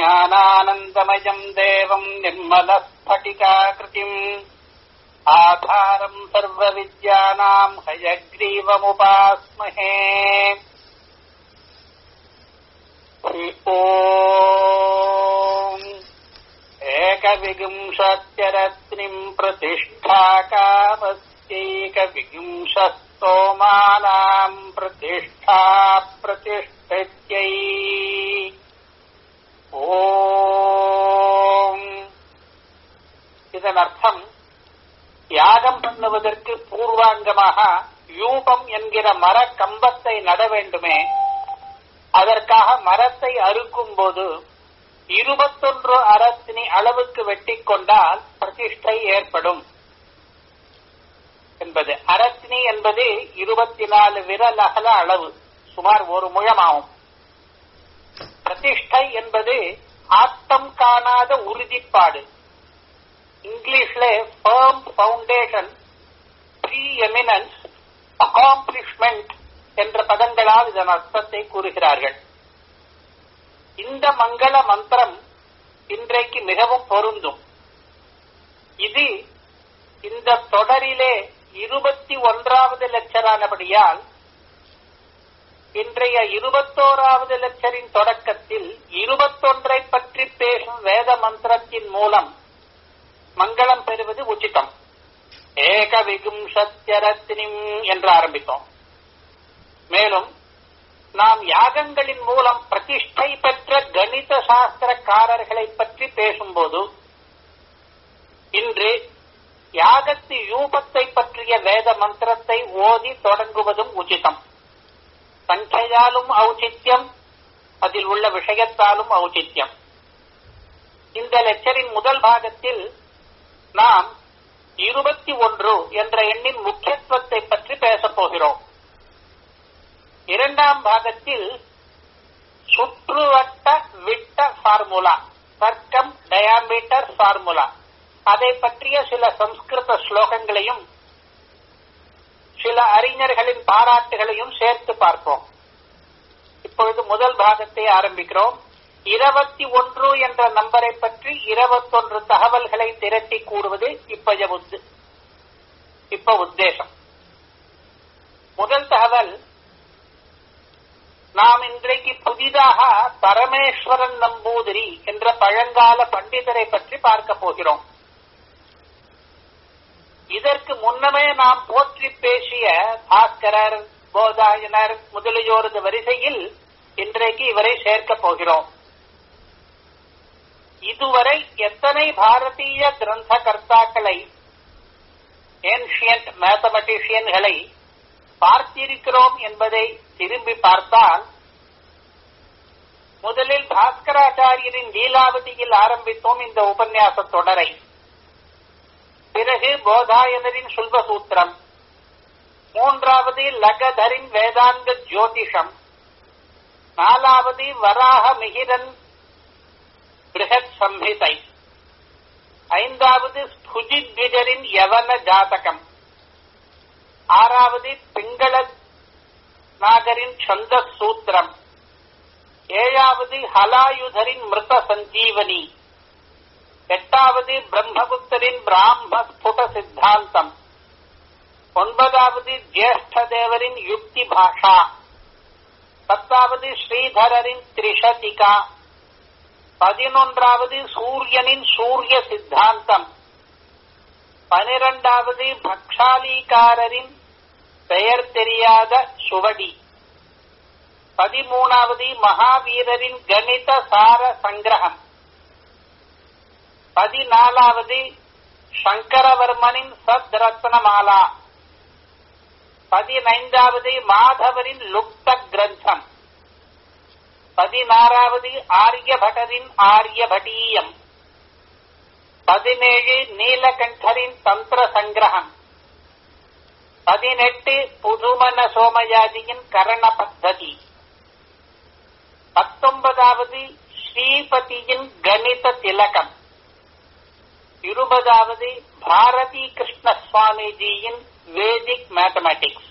ज्ञानानन्दमयम् देवम् निर्मलस्फटिकाकृतिम् आधारम् सर्वविद्यानाम् हयग्रीवमुपास्महे ॐ एकविंशत्यरत्निम् प्रतिष्ठाकामस्यैकविंशस्तोमानाम् प्रतिष्ठा प्रतिष्ठत्यै ஓம் இதன் அர்த்தம் யாகம் பண்ணுவதற்கு பூர்வாங்கமாக யூபம் என்கிற மர கம்பத்தை நட வேண்டுமே அதற்காக மரத்தை அறுக்கும் போது இருபத்தொன்று அரசினி அளவுக்கு வெட்டி கொண்டால் பிரதிஷ்டை ஏற்படும் என்பது அரசினி என்பது இருபத்தி நாலு விரல் அகல அளவு சுமார் ஒரு முழமாகும் பிரதிஷ்டை என்பது ஆட்டம் காணாத உறுதிப்பாடு இங்கிலீஷ்ல firm foundation preeminence accomplishment என்ற பதங்களால் இதன் அர்த்தத்தை கூறுகிறார்கள் இந்த மங்கள மந்திரம் இன்றைக்கு மிகவும் பொருந்தும் இது இந்த தொடரிலே இருபத்தி ஒன்றாவது லட்சரானபடியால் இன்றைய இருபத்தோராவது லட்சரின் தொடக்கத்தில் இருபத்தொன்றை பற்றி பேசும் வேத மந்திரத்தின் மூலம் மங்களம் பெறுவது உச்சிதம் ஏக விகும்சத்யரத்தினிம் என்று ஆரம்பித்தோம் மேலும் நாம் யாகங்களின் மூலம் பிரதிஷ்டை பெற்ற கணித சாஸ்திரக்காரர்களை பற்றி பேசும்போது இன்று யாகத்து யூபத்தை பற்றிய வேத மந்திரத்தை ஓதி தொடங்குவதும் உச்சிதம் சங்கையாலும் ஔச்சித்யம் அதில் உள்ள விஷயத்தாலும் ஔச்சித்யம் இந்த லெக்சரின் முதல் பாகத்தில் நாம் இருபத்தி ஒன்று என்ற எண்ணின் முக்கியத்துவத்தை பற்றி பேசப் போகிறோம் இரண்டாம் பாகத்தில் சுற்றுவட்ட விட்ட ஃபார்முலா சர்க்கம் டயாமீட்டர் ஃபார்முலா அதை பற்றிய சில சம்ஸ்கிருத ஸ்லோகங்களையும் சில அறிஞர்களின் பாராட்டுகளையும் சேர்த்து பார்ப்போம் இப்பொழுது முதல் பாகத்தை ஆரம்பிக்கிறோம் இருபத்தி ஒன்று என்ற நம்பரை பற்றி இருபத்தொன்று தகவல்களை திரட்டி கூறுவது இப்ப இப்ப உத்தேசம் முதல் தகவல் நாம் இன்றைக்கு புதிதாக பரமேஸ்வரன் நம்பூதிரி என்ற பழங்கால பண்டிதரை பற்றி பார்க்க போகிறோம் இதற்கு முன்னமே நாம் போற்றி பேசிய பாஸ்கரர் போதாயனர் முதலியோரது வரிசையில் இன்றைக்கு இவரை சேர்க்கப் போகிறோம் இதுவரை எத்தனை பாரதிய கிரந்த கர்த்தாக்களை ஏன்ஷியன்ட் மேத்தமெட்டிஷியன்களை பார்த்திருக்கிறோம் என்பதை திரும்பி பார்த்தால் முதலில் பாஸ்கராச்சாரியரின் லீலாவதியில் ஆரம்பித்தோம் இந்த உபன்யாச தொடரை பிறகு போதாயனரின் சுல்பசூத்திரம் மூன்றாவது லகதரின் வேதாந்த ஜோதிஷம் நாலாவது வராக மிகிரன் பிருகத் சம்ஹிதை ஐந்தாவது ஸ்புஜித்விஜரின் யவன ஜாதகம் ஆறாவது பிங்கள நாகரின் சந்த சூத்திரம் ஏழாவது ஹலாயுதரின் மிருத சஞ்சீவனி எட்டாவது பிரம்மகுப்தரின் பிராம ஸ்புட சித்தாந்தம் ஒன்பதாவது ஜேஷ்ட தேவரின் யுக்தி பாஷா பத்தாவது ஸ்ரீதரரின் திரிஷதிகா பதினொன்றாவது சூரியனின் சூரிய சித்தாந்தம் பனிரெண்டாவது பக்ஷாலீகாரரின் பெயர் தெரியாத சுவடி பதிமூணாவது மகாவீரரின் கணித சார சங்கிரகம் பதினாலாவது சங்கரவர்மனின் சத் ரத்னமாலா பதினைந்தாவது மாதவரின் லுப்த கிரந்தம் பதினாறாவது ஆரியபட்டரின் ஆரியபடீயம் பதினேழு நீலகண்டரின் தந்திர சங்கிரகம் பதினெட்டு புதுமன சோமயாதியின் கரண பத்ததி பத்தொன்பதாவது ஸ்ரீபதியின் கணித திலகம் இருபதாவது பாரதி கிருஷ்ண சுவாமிஜியின் வேதிக் மேத்தமேட்டிக்ஸ்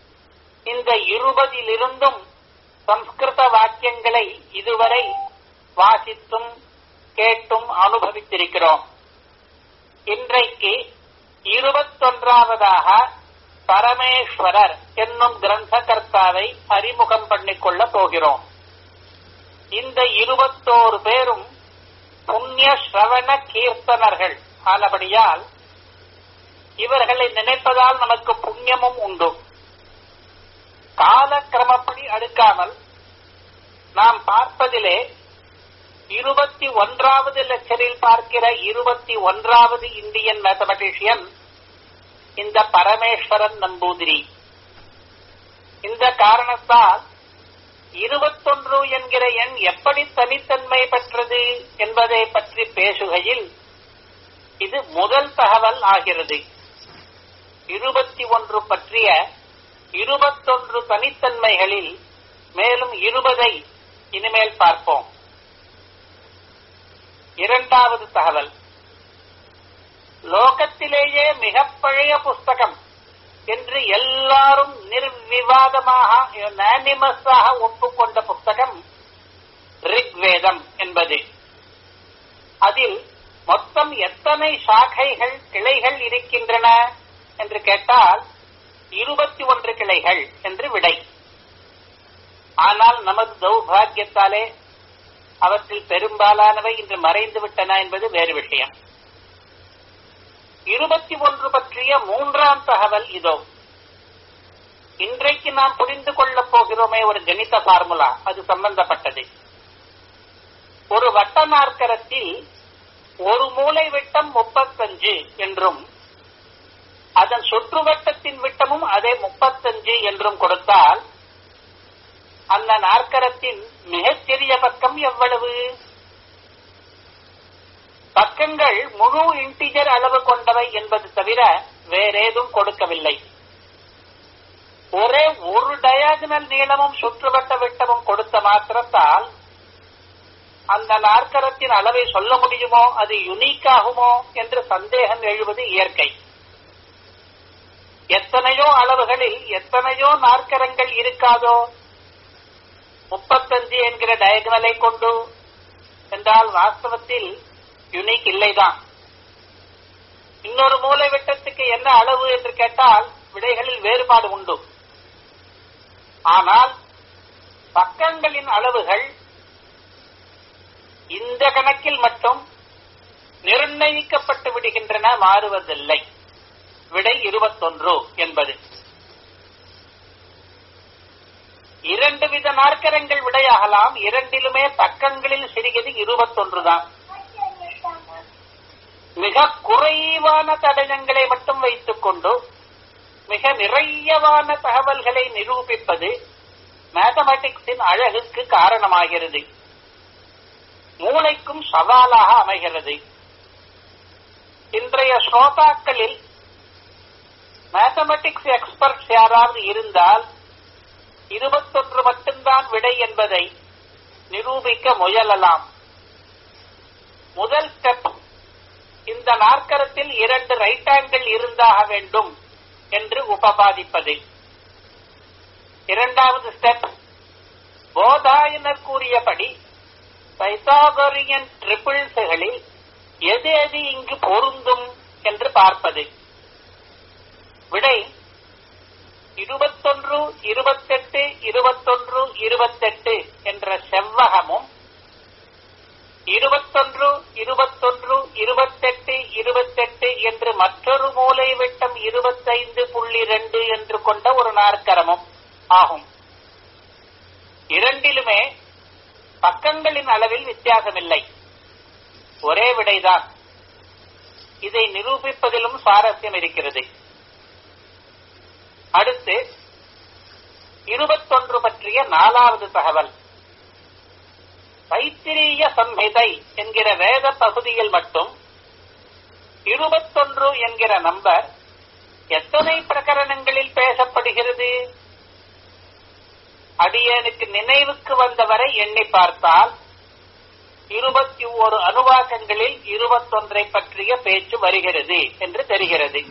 இந்த இருபதிலிருந்தும் சம்ஸ்கிருத வாக்கியங்களை இதுவரை வாசித்தும் கேட்டும் அனுபவித்திருக்கிறோம் இன்றைக்கு இருபத்தொன்றாவதாக பரமேஸ்வரர் என்னும் கிரந்த கர்த்தாவை அறிமுகம் பண்ணிக்கொள்ள போகிறோம் இந்த இருபத்தோரு பேரும் புண்ணிய ஸ்ரவண கீர்த்தனர்கள் ஆனபடியால் இவர்களை நினைப்பதால் நமக்கு புண்ணியமும் உண்டு காலக்கிரமப்படி அடுக்காமல் நாம் பார்ப்பதிலே இருபத்தி ஒன்றாவது லெக்சரில் பார்க்கிற இருபத்தி ஒன்றாவது இந்தியன் மேத்தமெட்டிஷியன் இந்த பரமேஸ்வரன் நம்பூதிரி இந்த காரணத்தால் இருபத்தொன்று என்கிற எண் எப்படி தனித்தன்மை பெற்றது என்பதை பற்றி பேசுகையில் இது முதல் தகவல் ஆகிறது இருபத்தி ஒன்று பற்றிய இருபத்தொன்று தனித்தன்மைகளில் மேலும் இருபதை இனிமேல் பார்ப்போம் இரண்டாவது தகவல் லோகத்திலேயே மிக பழைய புஸ்தகம் என்று எல்லாரும் நிர்விவாதமாக யுனானிமஸாக ஒப்புக்கொண்ட புஸ்தகம் ரிக்வேதம் என்பது அதில் மொத்தம் எத்தனை சாக்கைகள் கிளைகள் இருக்கின்றன என்று கேட்டால் இருபத்தி ஒன்று கிளைகள் என்று விடை ஆனால் நமது தௌபாகியத்தாலே அவற்றில் பெரும்பாலானவை இன்று மறைந்து விட்டன என்பது வேறு விஷயம் இருபத்தி ஒன்று பற்றிய மூன்றாம் தகவல் இதோ இன்றைக்கு நாம் புரிந்து கொள்ளப் போகிறோமே ஒரு கணித பார்முலா அது சம்பந்தப்பட்டது ஒரு வட்ட நாற்கரத்தில் ஒரு மூளை விட்டம் முப்பத்தஞ்சு என்றும் அதன் சுற்றுவட்டத்தின் விட்டமும் அதே முப்பத்தஞ்சு என்றும் கொடுத்தால் அந்த நாற்கரத்தின் மிகச்சிறிய பக்கம் எவ்வளவு பக்கங்கள் முழு இன்டிஜர் அளவு கொண்டவை என்பது தவிர வேறேதும் கொடுக்கவில்லை ஒரே ஒரு டயாகனல் நீளமும் சுற்றுவட்ட விட்டமும் கொடுத்த மாத்திரத்தால் அந்த நாற்கரத்தின் அளவை சொல்ல முடியுமோ அது யுனிக் ஆகுமோ என்று சந்தேகம் எழுவது இயற்கை எத்தனையோ அளவுகளில் எத்தனையோ நாற்கரங்கள் இருக்காதோ முப்பத்தஞ்சு என்கிற டயகனலை கொண்டு என்றால் வாஸ்தவத்தில் யுனிக் இல்லைதான் இன்னொரு மூலை விட்டத்துக்கு என்ன அளவு என்று கேட்டால் விடைகளில் வேறுபாடு உண்டு ஆனால் பக்கங்களின் அளவுகள் இந்த கணக்கில் மட்டும் நிர்ணயிக்கப்பட்டு விடுகின்றன மாறுவதில்லை விடை இருபத்தொன்று என்பது இரண்டு வித நாற்கரங்கள் விடையாகலாம் இரண்டிலுமே பக்கங்களில் சிறியது இருபத்தொன்று தான் மிக குறைவான தடயங்களை மட்டும் வைத்துக் கொண்டு மிக நிறையவான தகவல்களை நிரூபிப்பது மேத்தமெட்டிக்ஸின் அழகுக்கு காரணமாகிறது மூளைக்கும் சவாலாக அமைகிறது இன்றைய ஸ்ரோதாக்களில் மேத்தமெட்டிக்ஸ் எக்ஸ்பர்ட்ஸ் யாராவது இருந்தால் இருபத்தொன்று மட்டும்தான் விடை என்பதை நிரூபிக்க முயலலாம் முதல் ஸ்டெப் இந்த நாற்கரத்தில் இரண்டு ரைட் ஆங்கிள் இருந்தாக வேண்டும் என்று உபபாதிப்பது இரண்டாவது ஸ்டெப் போதாயனர் கூறியபடி பைத்தாகோரியன் ட்ரிபிள்ஸ்களில் எது எது இங்கு பொருந்தும் என்று பார்ப்பது விடை இருபத்தொன்று இருபத்தெட்டு இருபத்தொன்று இருபத்தெட்டு என்ற செவ்வகமும் இருபத்தொன்று இருபத்தொன்று இருபத்தெட்டு இருபத்தெட்டு என்று மற்றொரு மூலை விட்டம் இருபத்தைந்து புள்ளி ரெண்டு என்று கொண்ட ஒரு நாற்கரமும் ஆகும் இரண்டிலுமே பக்கங்களின் அளவில் வித்தியாசமில்லை ஒரே விடைதான் இதை நிரூபிப்பதிலும் சுவாரஸ்யம் இருக்கிறது அடுத்து இருபத்தொன்று பற்றிய நாலாவது தகவல் தைத்திரிய சம்ஹிதை என்கிற வேத பகுதியில் மட்டும் இருபத்தொன்று என்கிற நம்பர் எத்தனை பிரகரணங்களில் பேசப்படுகிறது அடியனுக்கு நினைவுக்கு வந்தவரை எண்ணி பார்த்தால் இருபத்தி ஓரு அணுவாக்கங்களில் இருபத்தொன்றை பற்றிய பேச்சு வருகிறது என்று தெரிகிறது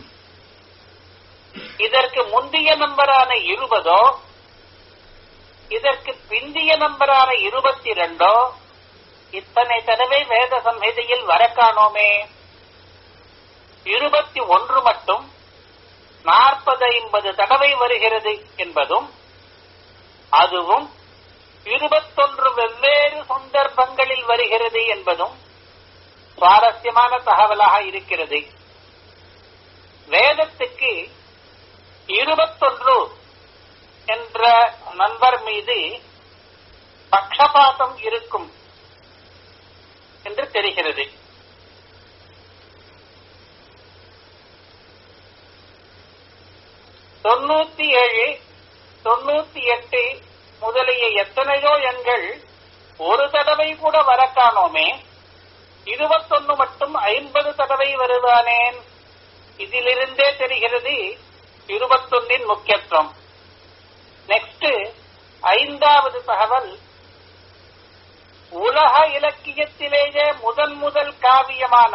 இதற்கு முந்தைய நம்பரான இருபதோ இதற்கு பிந்திய நம்பரான இருபத்தி ரெண்டோ இத்தனை தடவை வேத சம்ஹிதையில் வர காணோமே இருபத்தி ஒன்று மட்டும் நாற்பது ஐம்பது தடவை வருகிறது என்பதும் அதுவும் இருபத்தொன்று வெவ்வேறு சந்தர்ப்பங்களில் வருகிறது என்பதும் சுவாரஸ்யமான தகவலாக இருக்கிறது வேதத்துக்கு இருபத்தொன்று என்ற நண்பர் மீது பக்ஷபாதம் இருக்கும் என்று தெரிகிறது தொண்ணூத்தி ஏழு தொண்ணூத்தி எட்டு முதலிய எத்தனையோ எண்கள் ஒரு தடவை கூட வர காணோமே இருபத்தொன்னு மட்டும் ஐம்பது தடவை வருவானேன் இதிலிருந்தே தெரிகிறது இருபத்தொன்னின் முக்கியத்துவம் நெக்ஸ்ட் ஐந்தாவது தகவல் உலக இலக்கியத்திலேயே முதன் முதல் காவியமான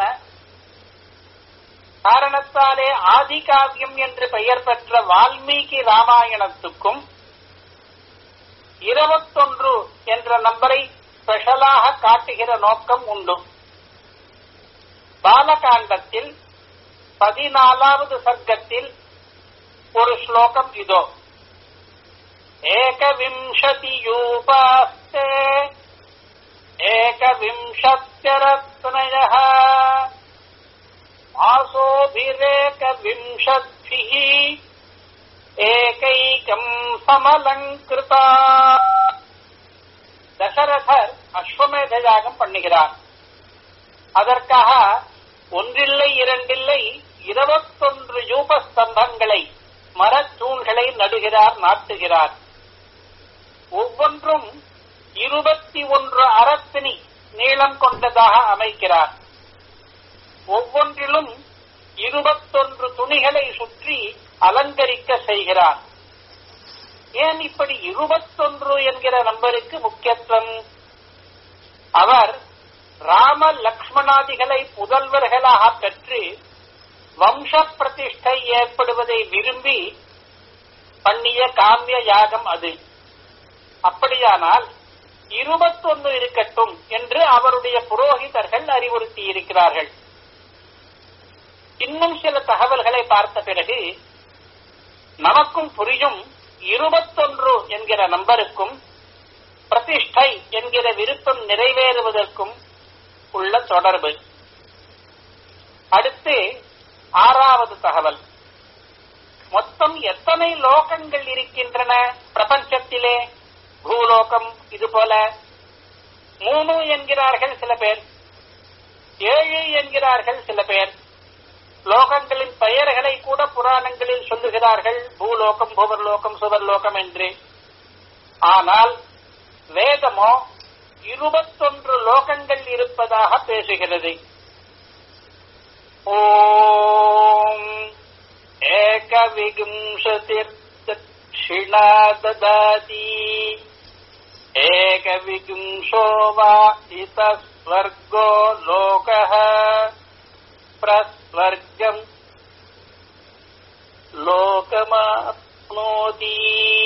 காரணத்தாலே ஆதி காவியம் என்று பெயர் பெற்ற வால்மீகி ராமாயணத்துக்கும் இருபத்தொன்று என்ற நம்பரை ஸ்பெஷலாக காட்டுகிற நோக்கம் உண்டு பாலகாண்டத்தில் பதினாலாவது சர்க்கத்தில் ஒரு ஸ்லோகம் இதோ ஏகவிம்சதியூபாஸ்தே ஏகவிம்சத்யரத்னயः மாசோபிரேகவிம்சத்भिः ஏகைகம் சமலங்கிருதா தசரதர் அஸ்வமேத யாகம் பண்ணுகிறார் அதற்காக ஒன்றில்லை இரண்டில்லை இருபத்தொன்று யூப ஸ்தம்பங்களை மரத்தூண்களை நடுகிறார் நாட்டுகிறார் ஒவ்வொன்றும் இருபத்தி ஒன்று அரத்தினி நீளம் கொண்டதாக அமைக்கிறார் ஒவ்வொன்றிலும் இருபத்தொன்று துணிகளை சுற்றி அலங்கரிக்க செய்கிறார் ஏன் இப்படி இருபத்தொன்று என்கிற நம்பருக்கு முக்கியத்துவம் அவர் ராம லக்ஷ்மணாதிகளை புதல்வர்களாக பெற்று வம்ச பிரதிஷ்டை ஏற்படுவதை விரும்பி பண்ணிய காமிய யாகம் அது அப்படியானால் இருபத்தொன்னு இருக்கட்டும் என்று அவருடைய புரோகிதர்கள் அறிவுறுத்தி இருக்கிறார்கள் இன்னும் சில தகவல்களை பார்த்த பிறகு நமக்கும் புரியும் இருபத்தொன்று என்கிற நம்பருக்கும் பிரதிஷ்டை என்கிற விருப்பம் நிறைவேறுவதற்கும் உள்ள தொடர்பு அடுத்து ஆறாவது தகவல் மொத்தம் எத்தனை லோகங்கள் இருக்கின்றன பிரபஞ்சத்திலே பூலோகம் இது போல மூணு என்கிறார்கள் சில பேர் ஏழு என்கிறார்கள் சில பேர் லோகங்களின் பெயர்களை கூட புராணங்களில் சொல்லுகிறார்கள் பூலோகம் புவர்லோகம் சுவர்லோகம் என்று ஆனால் வேதமோ இருபத்தொன்று லோகங்கள் இருப்பதாக பேசுகிறது ஓம் ஏகவிகும்சதிர்தட்சிணா ததாதி ஏகவிகும்சோ வா இத்தஸ்வர்கோ லோகः பிரஸ்வர்க்கம் லோகமாப்னோதி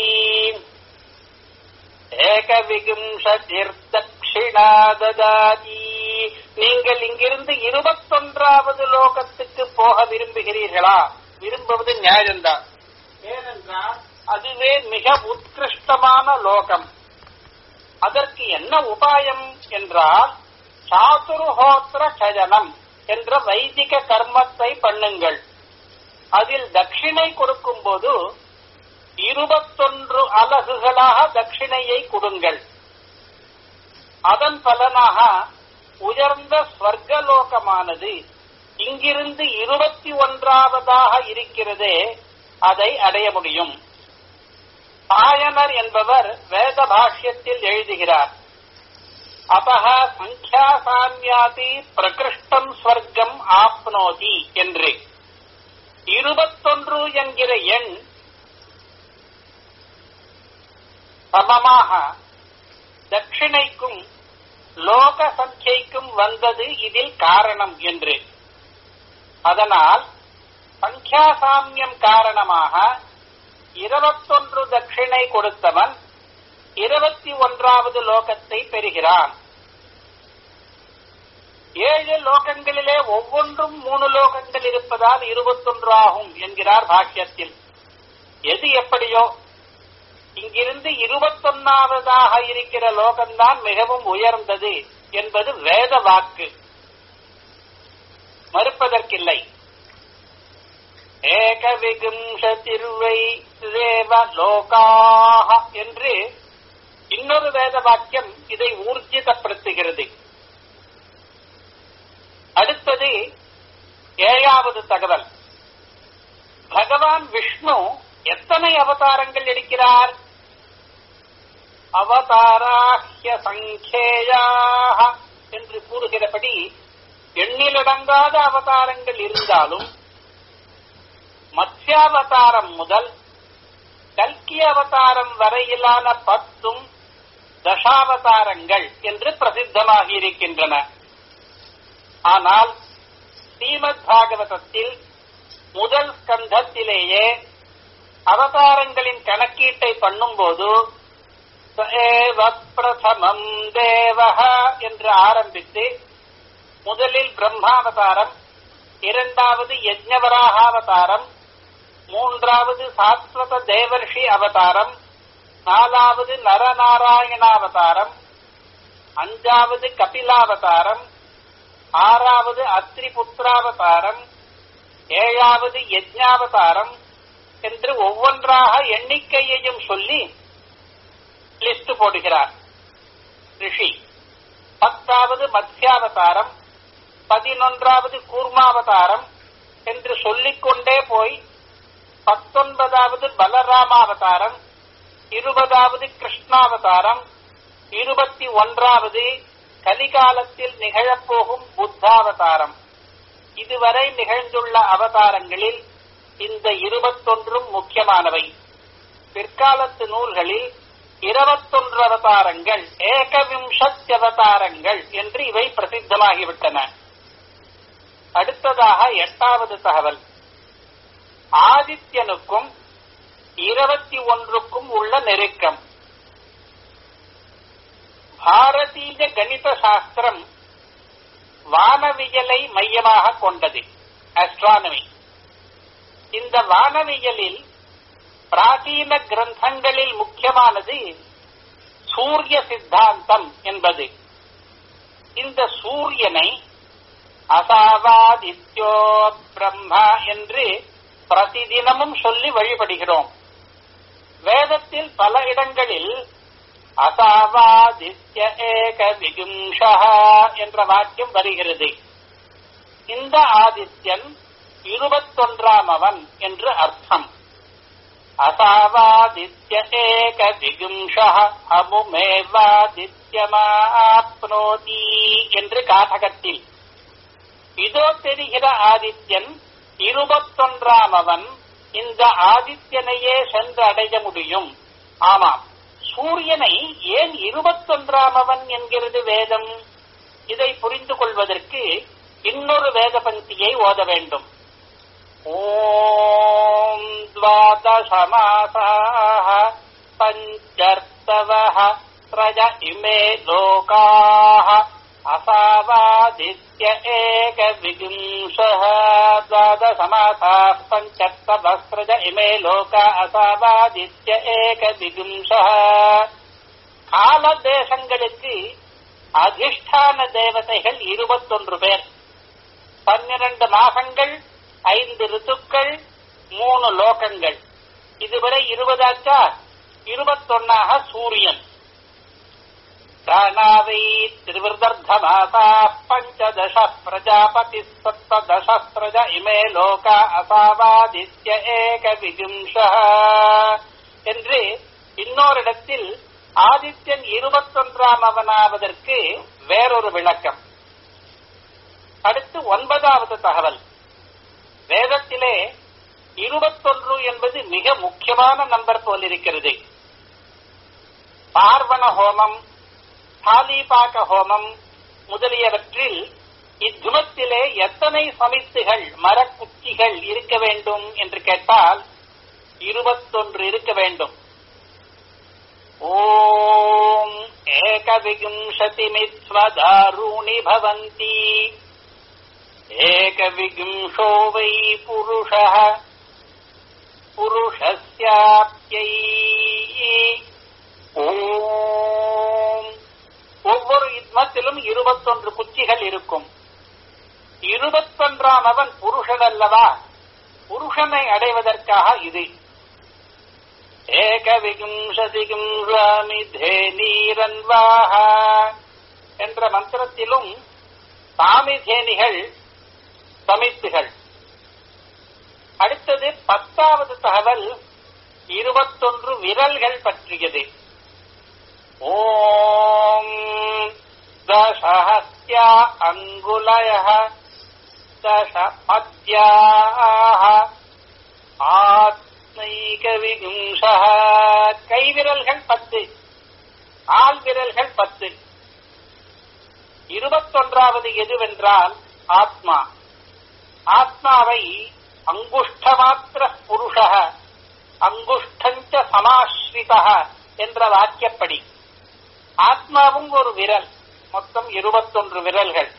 ஏகவிகும்சதிர்தட்சிணா ததாதி நீங்கள் இங்கிருந்து இருபத்தொன்றாவது லோகத்துக்கு போக விரும்புகிறீர்களா விரும்புவது நியாயம்தான் ஏனென்றால் அதுவே மிக உத்கிருஷ்டமான லோகம் அதற்கு என்ன உபாயம் என்றால் சாதுர்ஹோத்திர சயனம் என்ற வைதிக கர்மத்தை பண்ணுங்கள் அதில் தட்சிணை கொடுக்கும் போது இருபத்தொன்று அலகுகளாக தட்சிணையை கொடுங்கள் அதன் பலனாக உயர்ந்த ஸ்வர்கலோகமானது இங்கிருந்து இருபத்தி ஒன்றாவதாக இருக்கிறதே அதை அடைய முடியும் பாயனர் என்பவர் வேத பாஷ்யத்தில் எழுதுகிறார் அபக சங்கியா சாமியாதி பிரகிருஷ்டம் ஸ்வர்க்கம் ஆப்னோதி என்று இருபத்தொன்று என்கிற எண் சமமாக தட்சிணைக்கும் லோக சங்கைக்கும் வந்தது இதில் காரணம் என்று அதனால் சங்கியாசாமியம் காரணமாக இருபத்தொன்று தட்சிணை கொடுத்தவன் இருபத்தி ஒன்றாவது லோகத்தை பெறுகிறான் ஏழு லோகங்களிலே ஒவ்வொன்றும் மூணு லோகங்கள் இருப்பதால் இருபத்தொன்று ஆகும் என்கிறார் பாக்கியத்தில் எது எப்படியோ இங்கிருந்து இருபத்தொன்னாவதாக இருக்கிற லோகம்தான் மிகவும் உயர்ந்தது என்பது வேத வாக்கு மறுப்பதற்கில்லை ஏக விகும்சதிர்வை தேவ லோகாக என்று இன்னொரு வேத வாக்கியம் இதை ஊர்ஜிதப்படுத்துகிறது அடுத்தது ஏழாவது தகவல் பகவான் விஷ்ணு எத்தனை அவதாரங்கள் எடுக்கிறார் அவதாராஹ்ய சங்கேயாக என்று கூறுகிறபடி எண்ணிலடங்காத அவதாரங்கள் இருந்தாலும் மத்ஸ்யாவதாரம் முதல் கல்கி அவதாரம் வரையிலான பத்தும் தசாவதாரங்கள் என்று பிரசித்தமாகி இருக்கின்றன ஆனால் ஸ்ரீமத் பாகவதத்தில் முதல் ஸ்கந்தத்திலேயே அவதாரங்களின் கணக்கீட்டை பண்ணும்போது ஏவ பிரதமம் தேவஹ என்று ஆரம்பித்து முதலில் பிரம்மாவதாரம் இரண்டாவது யஜ்ஞவராகாவதாரம் மூன்றாவது சாஸ்வத தேவர்ஷி அவதாரம் நாலாவது நரநாராயணாவதாரம் அஞ்சாவது கபிலாவதாரம் ஆறாவது அத்ரிபுத்திராவதாரம் ஏழாவது யஜ்ஞாவதாரம் என்று ஒவ்வொன்றாக எண்ணிக்கையையும் சொல்லி லிஸ்ட் போடுகிறார் ரிஷி பத்தாவது மத்ஸ்யாவதாரம் பதினொன்றாவது கூர்மாவதாரம் என்று சொல்லிக்கொண்டே போய் பத்தொன்பதாவது பலராமாவதாரம் இருபதாவது கிருஷ்ணாவதாரம் இருபத்தி ஒன்றாவது கலிகாலத்தில் நிகழப்போகும் புத்தாவதாரம் இதுவரை நிகழ்ந்துள்ள அவதாரங்களில் இந்த இருபத்தொன்றும் முக்கியமானவை பிற்காலத்து நூல்களில் இருபத்தொன்று அவதாரங்கள் ஏகவிம்சத்தி அவதாரங்கள் என்று இவை பிரசித்தமாகிவிட்டன அடுத்ததாக எட்டாவது தகவல் ஆதித்யனுக்கும் இருபத்தி ஒன்றுக்கும் உள்ள நெருக்கம் பாரதீய கணித சாஸ்திரம் வானவியலை மையமாக கொண்டது அஸ்ட்ரானமி இந்த வானவியலில் பிராச்சீன கிரந்தங்களில் முக்கியமானது சூரிய சித்தாந்தம் என்பது இந்த சூரியனை அசாவாதித்யோ பிரம்மா என்று பிரதிதினமும் சொல்லி வழிபடுகிறோம் வேதத்தில் பல இடங்களில் அசாவாதித்ய ஏக விகும்ஷா என்ற வாக்கியம் வருகிறது இந்த ஆதித்யன் இருபத்தொன்றாம் அவன் என்று அர்த்தம் அசாவாதித்ய ஏக விகும்ஷா அமுமேவாதித்யமாப்னோதி என்று காதகத்தில் இதோ தெரிகிற ஆதித்யன் இருபத்தொன்றாம் அவன் இந்த ஆதித்யனையே சென்று அடைய முடியும் ஆமாம் சூரியனை ஏன் இருபத்தொன்றாம் அவன் என்கிறது வேதம் இதை புரிந்து கொள்வதற்கு இன்னொரு வேத பந்தியை ஓத வேண்டும் ஓம் द्वादशमासाः पञ्चर्तवः प्रज इमे लोकाः असावादित्य एकविंशः द्वादशमासाः पञ्चर्तवः प्रज इमे लोका असावादित्य एकविंशः கால தேசங்களுக்கு அதிஷ்டான தேவதைகள் இருபத்தொன்று பேர் பன்னிரண்டு மாசங்கள் ஐந்து ரித்துக்கள் மூணு லோகங்கள் இதுவரை இருபதாச்சா இருபத்தொன்னாக சூரியன் பிராணாவை திருவிருதர்த்தமாசா பஞ்சதச பிரஜாபதி சப்ததச பிரஜ இமே லோகா அசாவாதித்ய ஏக விகும்ஷ என்று இன்னொரு இடத்தில் ஆதித்யன் இருபத்தொன்றாம் அவனாவதற்கு வேறொரு விளக்கம் அடுத்து ஒன்பதாவது தகவல் வேதத்திலே இருபத்தொன்று என்பது மிக முக்கியமான நம்பர் போல் இருக்கிறது பார்வண ஹோமம் தாலிபாக ஹோமம் முதலியவற்றில் இத்துமத்திலே எத்தனை சமித்துகள் மரக்குச்சிகள் இருக்க வேண்டும் என்று கேட்டால் இருபத்தொன்று இருக்க வேண்டும் ॐ एकविंशतिमित्स्वदारूणि भवन्ति एकविंशो वै पुरुषः புருஷஸ்யாப்யை ஓம் ஒவ்வொரு யுத்மத்திலும் இருபத்தொன்று குச்சிகள் இருக்கும் இருபத்தொன்றாம் அவன் புருஷன் அல்லவா புருஷனை அடைவதற்காக இது ஏகவிகும்சதிகும் சுவாமி தேனீரன்வாக என்ற மந்திரத்திலும் சாமி தேனிகள் சமித்துகள் அடுத்தது பத்தாவது தகவல் இருபத்தொன்று விரல்கள் பற்றியது ஓம் தசஹஸ்யா அங்குலய தச பத்யாக ஆத்மைக விகும்ச கைவிரல்கள் பத்து ஆள் விரல்கள் பத்து இருபத்தொன்றாவது எதுவென்றால் ஆத்மா ஆத்மாவை அங்குஷ்டமாத்திர புருஷ அங்குஷ்டஞ்ச சமாஸ்ரித என்ற வாக்கியப்படி ஆத்மாவும் ஒரு விரல் மொத்தம் இருபத்தொன்று விரல்கள்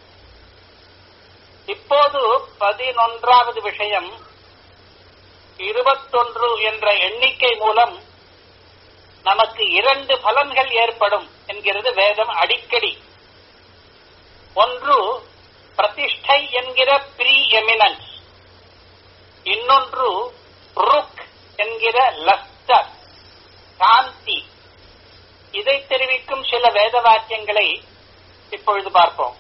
இப்போது பதினொன்றாவது விஷயம் இருபத்தொன்று என்ற எண்ணிக்கை மூலம் நமக்கு இரண்டு பலன்கள் ஏற்படும் என்கிறது வேதம் அடிக்கடி ஒன்று பிரதிஷ்டை என்கிற ப்ரீ எமினன்ஸ் இன்னொன்று ருக் என்கிற லஸ்டர் காந்தி இதை தெரிவிக்கும் சில வேத வாக்கியங்களை இப்பொழுது பார்ப்போம்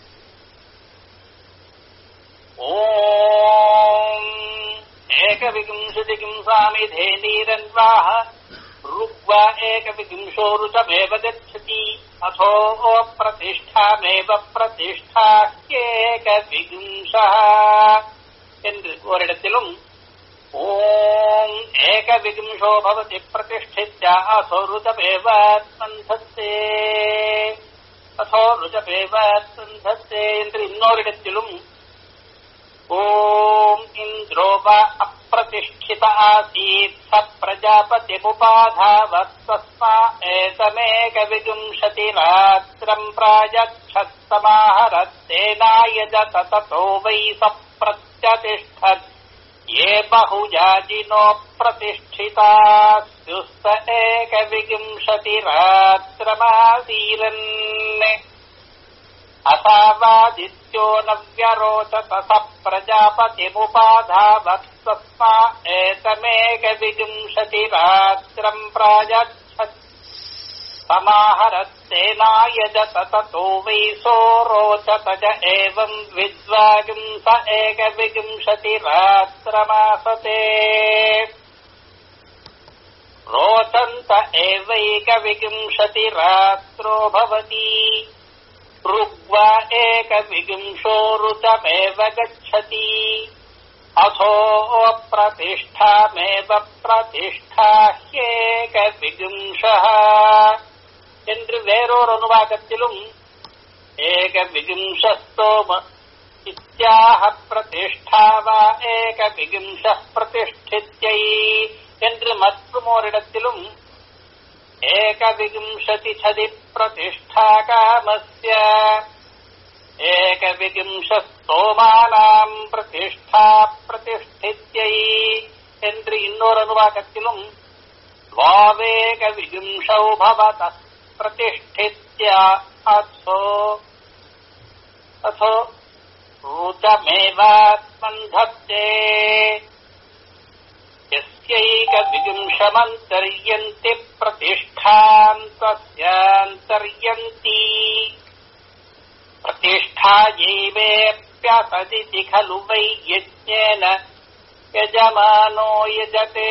ஓம் ஏகவிகும்சதிகும் சாமி தேனீரன்வாக ருக்வா ஏகவிகும்சோ ருச்சமேவ கச்சதி अथो प्रतिष्ठामेव प्रतिष्ठा ஏகவிகும்சः என்று ஓரிடத்திலும் ஓம் ஏக விகும்சோ பவதி பிரதிஷ்டித்யா அசோ ருஜபேவந்தத்தே அசோ ருஜபேவந்தத்தே என்று இன்னொரிடத்திலும் ஓம் இந்திரோவ அப்பிரதிஷ்டித ஆசீத் ச பிரஜாபதிமுபாதாவத்தஸ்மா ஏதமேக விகும்சதி ராத்திரம் प्रायच्छत्समाहरत्तेनायज ततो वै स प्रत्यतिष्ठत् ये बहुजाजिनो प्रतिष्ठितास्युस्त एकविंशतिरात्रमासीरन् असावादित्यो न व्यरोचत स प्रजापतिमुपाधावत्सस्मा एतमेकविंशतिरात्रम् प्रायच्छत् समाहरत्तेनायज ततो वै सोरोचत च एवम् विद्वागुंस एकविंशतिरात्रमासते रोचन्त एवैकविंशतिरात्रो भवति ऋग्वा एकविंशो ऋतमेव गच्छति अथो प्रतिष्ठामेव प्रतिष्ठा ह्येकविंशः என்று வேறோர் அனுவாகத்திலும் ஏக விகிம்சஸ்தோம இத்தியாக பிரதிஷ்டா வா ஏக விகிம்ச பிரதிஷ்டித்யை என்று மற்றும் ஓரிடத்திலும் ஏக விகிம்சதி சதி பிரதிஷ்டா காமஸ்ய ஏக விகிம்சஸ்தோமானாம் பிரதிஷ்டா பிரதிஷ்டித்யை என்று இன்னொரு அனுவாகத்திலும் द्वावेक विगुंशौ भवतः प्रतिष्ठित्य अथो अथो ऋतमेवात्मन्धत्ते यस्यैकविगुंशमन्तर्यन्ति प्रतिष्ठाम् तस्यान्तर्यन्ति प्रतिष्ठायैवेऽप्यसदिति खलु वै यज्ञेन यजमानो यजते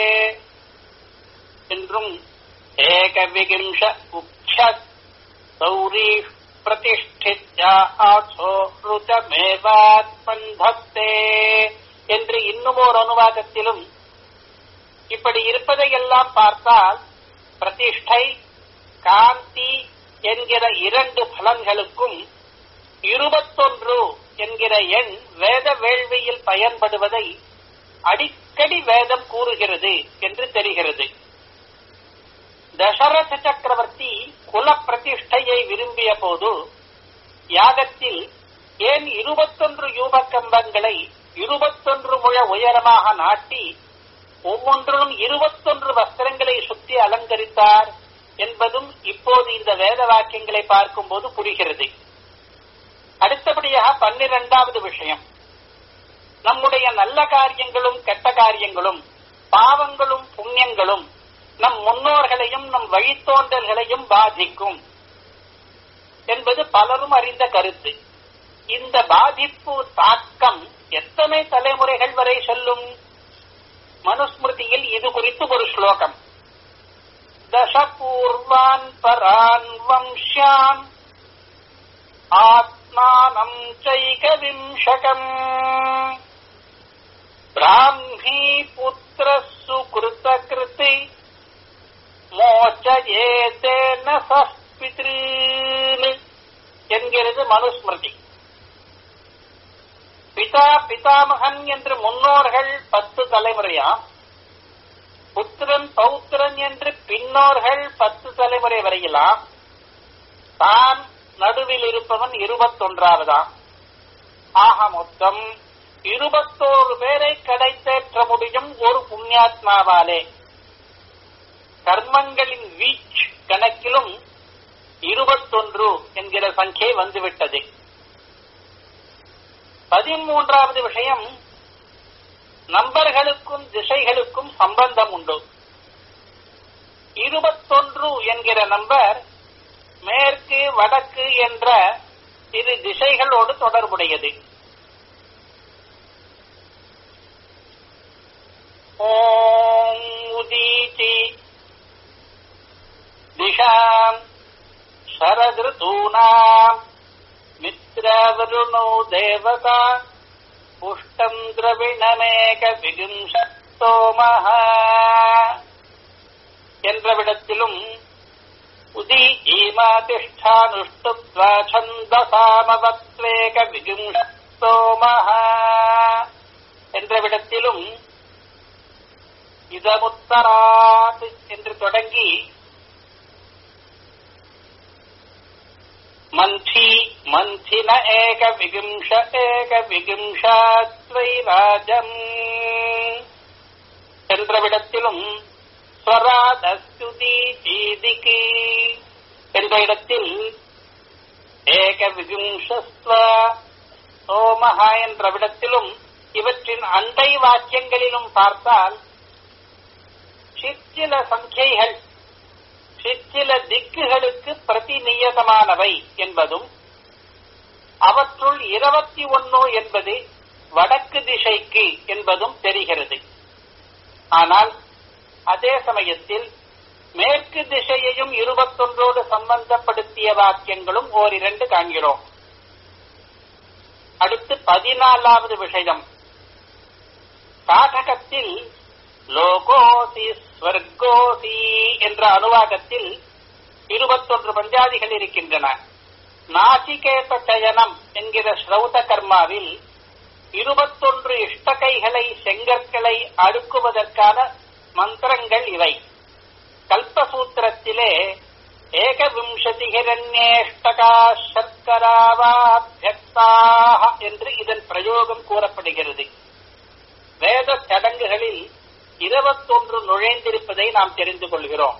என்றும் ஏகவிகிம்ச உக்ஷ சௌரி பிரதிஷ்டித்யா ஆசோ ருதமேவாத்மந்தத்தே என்று இன்னும் ஒரு அனுவாதத்திலும் இப்படி இருப்பதையெல்லாம் பார்த்தால் பிரதிஷ்டை காந்தி என்கிற இரண்டு பலன்களுக்கும் இருபத்தொன்று என்கிற எண் வேத வேள்வியில் பயன்படுவதை அடிக்கடி வேதம் கூறுகிறது என்று தெரிகிறது தசரத சக்கரவர்த்தி குல பிரதிஷ்டையை விரும்பிய போது யாகத்தில் ஏன் இருபத்தொன்று யூப கம்பங்களை இருபத்தொன்று முழ உயரமாக நாட்டி ஒவ்வொன்றிலும் இருபத்தொன்று வஸ்திரங்களை சுற்றி அலங்கரித்தார் என்பதும் இப்போது இந்த வேத வாக்கியங்களை பார்க்கும்போது புரிகிறது அடுத்தபடியாக பன்னிரண்டாவது விஷயம் நம்முடைய நல்ல காரியங்களும் கெட்ட காரியங்களும் பாவங்களும் புண்ணியங்களும் நம் முன்னோர்களையும் நம் வழித்தோன்றல்களையும் பாதிக்கும் என்பது பலரும் அறிந்த கருத்து இந்த பாதிப்பு தாக்கம் எத்தனை தலைமுறைகள் வரை செல்லும் மனுஸ்மிருதியில் இது குறித்து ஒரு ஸ்லோகம் தசபூர்வான் பரான் வம்சான் ஆத்மானம் சைகவிம்சகம் பிராமி புத்திர சுகிருத கிருதி மோச்சேதேன சஸ்பித்ருன்னு என்கிறது மனுஸ்மிருதி பிதா பிதாமகன் என்று முன்னோர்கள் பத்து தலைமுறையாம் புத்திரன் பௌத்திரன் என்று பின்னோர்கள் பத்து தலைமுறை வரையிலாம் தான் நடுவில் இருப்பவன் இருபத்தொன்றாவதாம் ஆக மொத்தம் இருபத்தோரு பேரை கடைத்தேற்ற முடியும் ஒரு புண்ணியாத்மாவாலே கர்மங்களின் வீச் கணக்கிலும் இருபத்தொன்று என்கிற சங்கே வந்துவிட்டது பதிமூன்றாவது விஷயம் நம்பர்களுக்கும் திசைகளுக்கும் சம்பந்தம் உண்டு இருபத்தொன்று என்கிற நம்பர் மேற்கு வடக்கு என்ற இரு திசைகளோடு தொடர்புடையது ஓம் உதீச்சி திஷாம் शरदृतूनाम् मित्रवरुणो देवता पुष्टम् द्रविणमेकविंशस्तोमः என்றவிடத்திலும் உதி ஈமாதிஷ்டானுஷ்டுத்வா சந்தசாமவத்வேக விகும்சோமஹ என்றவிடத்திலும் இதமுத்தராத் என்று தொடங்கி மந்தி மந்தின ஏக விகிம்ஷ ஏக விகிம்ஷாத்வைராஜம் என்றவிடத்திலும் ஸ்வராதஸ்துதி தீதிகி என்ற இடத்தில் ஏக விகிம்சஸ்வ சோமஹா என்ற விடத்திலும் இவற்றின் அண்டை வாக்கியங்களிலும் பார்த்தால் சிற்சில சங்கைகள் சிற்சில திக்குகளுக்கு பிரதிநியதமானவை என்பதும் அவற்றுள் இருபத்தி ஒன்னு என்பது வடக்கு திசைக்கு என்பதும் தெரிகிறது ஆனால் அதே சமயத்தில் மேற்கு திசையையும் இருபத்தொன்றோடு சம்பந்தப்படுத்திய வாக்கியங்களும் ஓரிரண்டு காண்கிறோம் அடுத்து பதினாலாவது விஷயம் காடகத்தில் லோகோசி ஸ்வர்கோசி என்ற அனுவாகத்தில் இருபத்தொன்று பஞ்சாதிகள் இருக்கின்றன நாசிகேத சயனம் என்கிற ஸ்ரௌத கர்மாவில் இருபத்தொன்று இஷ்டகைகளை செங்கற்களை அடுக்குவதற்கான மந்திரங்கள் இவை கல்பசூத்திரத்திலே ஏகவிம்சதி ஹிரண்யேஷ்டகா சர்க்கராவாபியக்தாக என்று இதன் பிரயோகம் கூறப்படுகிறது வேத சடங்குகளில் இருபத்தொன்று நுழைந்திருப்பதை நாம் தெரிந்து கொள்கிறோம்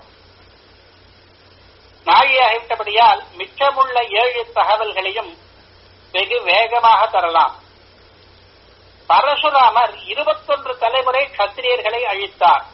நாழியாகிவிட்டபடியால் மிச்சமுள்ள ஏழு தகவல்களையும் வெகு வேகமாக தரலாம் பரசுராமர் இருபத்தொன்று தலைமுறை கத்திரியர்களை அழித்தார்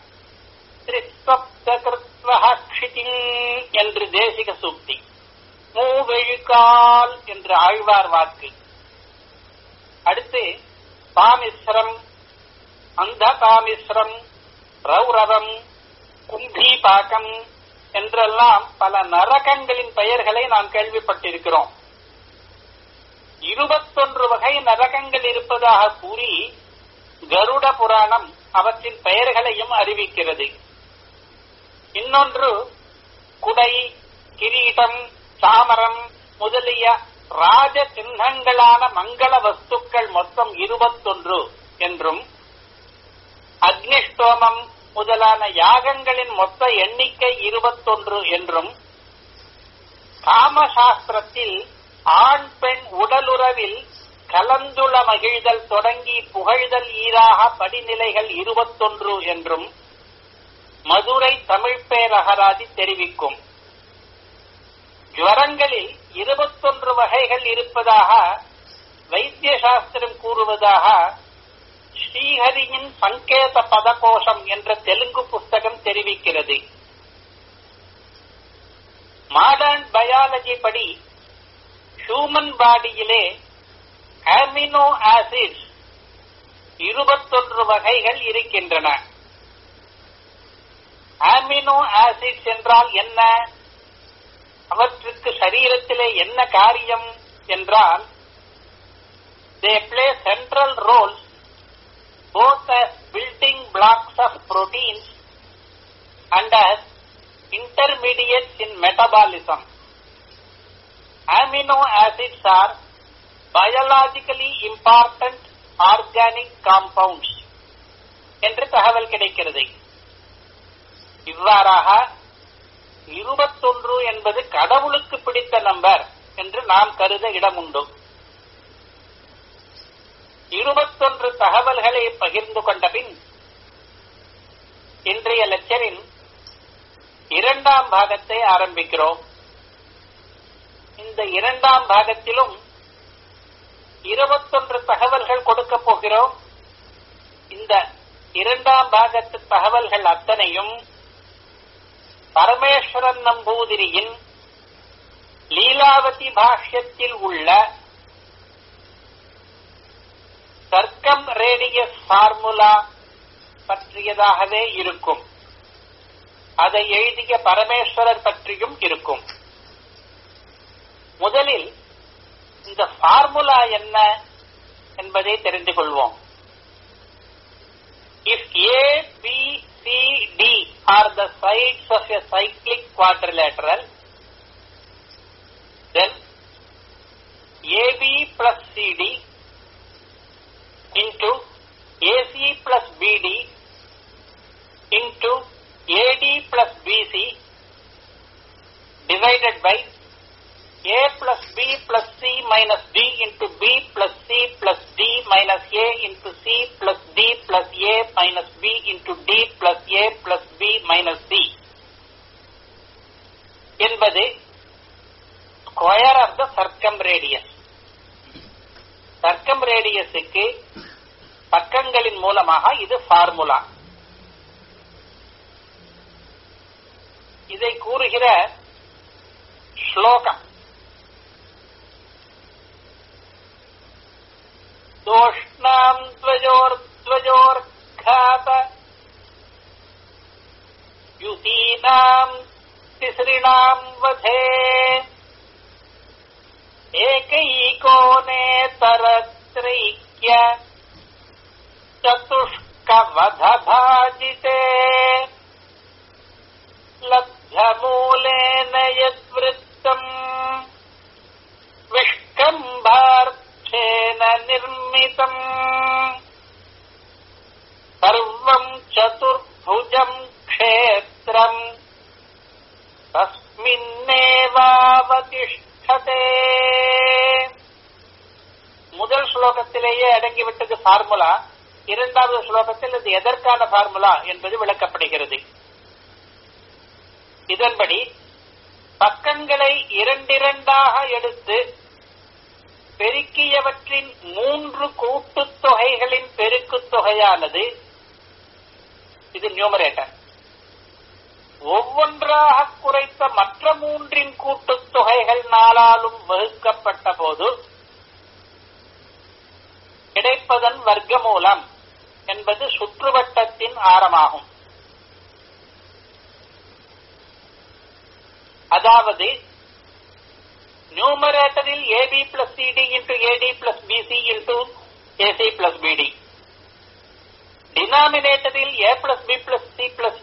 என்று தேசிக சூக்தி மூவெழுக்கால் என்று ஆழ்வார் வாக்கு அடுத்து பாமிஸ்ரம் அந்தகாமிஸ்ரம் ரௌரவம் கும்பீபாக்கம் என்றெல்லாம் பல நரகங்களின் பெயர்களை நாம் கேள்விப்பட்டிருக்கிறோம் இருபத்தொன்று வகை நரகங்கள் இருப்பதாக கூறி கருட புராணம் அவற்றின் பெயர்களையும் அறிவிக்கிறது இன்னொன்று குடை கிரீடம் சாமரம் முதலிய ராஜ சின்னங்களான மங்கள வஸ்துக்கள் மொத்தம் இருபத்தொன்று என்றும் அக்னிஷ்டோமம் முதலான யாகங்களின் மொத்த எண்ணிக்கை இருபத்தொன்று என்றும் காமசாஸ்திரத்தில் ஆண் பெண் உடலுறவில் கலந்துள மகிழ்தல் தொடங்கி புகழ்தல் ஈராக படிநிலைகள் இருபத்தொன்று என்றும் மதுரை தமிழ் பேரகராதி தெரிவிக்கும் ஜுவரங்களில் இருபத்தொன்று வகைகள் இருப்பதாக வைத்திய சாஸ்திரம் கூறுவதாக ஸ்ரீஹரியின் சங்கேத பதகோஷம் என்ற தெலுங்கு புஸ்தகம் தெரிவிக்கிறது மாடர்ன் பயாலஜி படி ஹியூமன் பாடியிலே அமினோ ஆசிட்ஸ் இருபத்தொன்று வகைகள் இருக்கின்றன அமினோ ஆசிட்ஸ் என்றால் என்ன அவற்றுக்கு சரீரத்திலே என்ன காரியம் என்றால் they play central roles both as building blocks of proteins and as intermediates in metabolism. Amino acids are biologically important organic compounds என்று தகவல் கிடைக்கிறது இவ்வாறாக இருபத்தொன்று என்பது கடவுளுக்கு பிடித்த நம்பர் என்று நாம் கருத இடமுண்டு இருபத்தொன்று தகவல்களை பகிர்ந்து கொண்ட பின் இன்றைய லெக்சரின் இரண்டாம் பாகத்தை ஆரம்பிக்கிறோம் இந்த இரண்டாம் பாகத்திலும் இருபத்தொன்று தகவல்கள் கொடுக்க போகிறோம் இந்த இரண்டாம் பாகத்து தகவல்கள் அத்தனையும் பரமேஸ்வரன் நம்பூதிரியின் லீலாவதி பாஷ்யத்தில் உள்ள சர்க்கம் ரேடியஸ் ஃபார்முலா பற்றியதாகவே இருக்கும் அதை எழுதிய பரமேஸ்வரர் பற்றியும் இருக்கும் முதலில் இந்த ஃபார்முலா என்ன என்பதை தெரிந்து கொள்வோம் if A B C D are the sides of a cyclic quadrilateral then AB plus CD into AC plus BD into AD plus BC divided by A plus B plus C minus D into B plus C plus D minus A into C plus D plus A minus B into D plus A plus B minus C என்பது square of the circumradius சர்க்கம் ரேடியஸுக்கு பக்கங்களின் மூலமாக இது formula இதை கூறுகிற ஸ்லோகம் தோஷ்ணாம் துவஜோர்த்வஜோர்காத யுதீனாம் திஸ்ரிணாம் வதே एकैको नेतरत्रैक्य चतुष्कवधभाजिते लब्धमूलेन यद्वृत्तम् विष्कम्भार्थेन निर्मितम् सर्वम् चतुर्भुजम् क्षेत्रम् तस्मिन्नेवावतिष्ठ முதல் ஸ்லோகத்திலேயே அடங்கிவிட்டது ஃபார்முலா இரண்டாவது ஸ்லோகத்தில் இது எதற்கான ஃபார்முலா என்பது விளக்கப்படுகிறது இதன்படி பக்கங்களை இரண்டிரண்டாக எடுத்து பெருக்கியவற்றின் மூன்று கூட்டுத் தொகைகளின் பெருக்குத் தொகையானது இது நியூமரேட்டர் ஒவ்வொன்றாக குறைத்த மற்ற மூன்றின் கூட்டுத் தொகைகள் நாளாலும் வகுக்கப்பட்ட போது கிடைப்பதன் வர்க்கமூலம் என்பது சுற்றுவட்டத்தின் ஆரமாகும் அதாவது நியூமரேட்டரில் AB plus CD into AD plus BC into AC plus BD டினாமினேட்டரில் A plus B plus C plus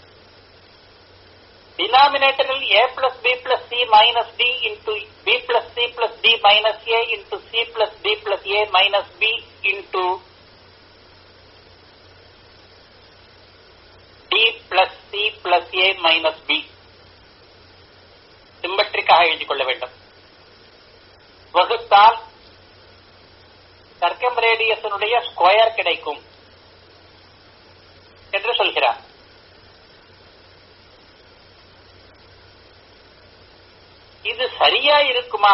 டினாமினேட்டரில் a plus b plus c minus d into b plus c plus d minus a into c plus d plus a minus b into B plus C plus A minus B சிம்பட்ரிக்காக எழுதிக் கொள்ள வேண்டும் வகுத்தால் சர்க்கம் ரேடியஸனுடைய square கிடைக்கும் என்று சொல்கிறார் இது சரியா இருக்குமா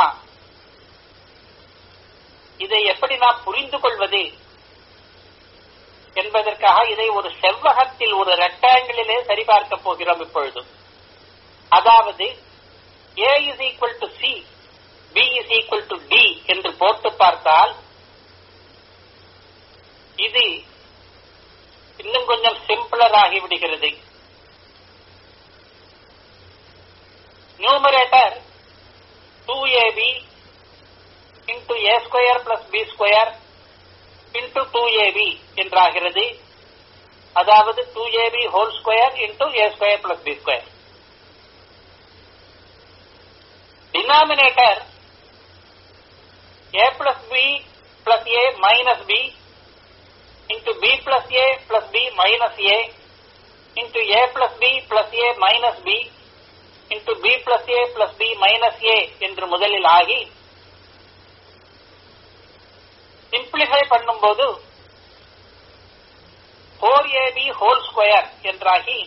இதை எப்படி நாம் புரிந்து கொள்வது என்பதற்காக இதை ஒரு செவ்வகத்தில் ஒரு ரெக்டாங்கிளிலே சரிபார்க்க போகிறோம் இப்பொழுது அதாவது A is equal to C B is equal to D என்று போட்டு பார்த்தால் இது இன்னும் கொஞ்சம் சிம்பிளர் ஆகிவிடுகிறது numerator two AB into A square plus B square into two AB என்றாகிறது அதாவது two AB whole square into A square plus B square denominator A plus B plus A minus B into b plus a plus b minus a into a plus b plus a minus b into b plus a plus b minus a என்று முதலில் ஆகி simplify பண்ணும்போது four AB whole square என்றாகி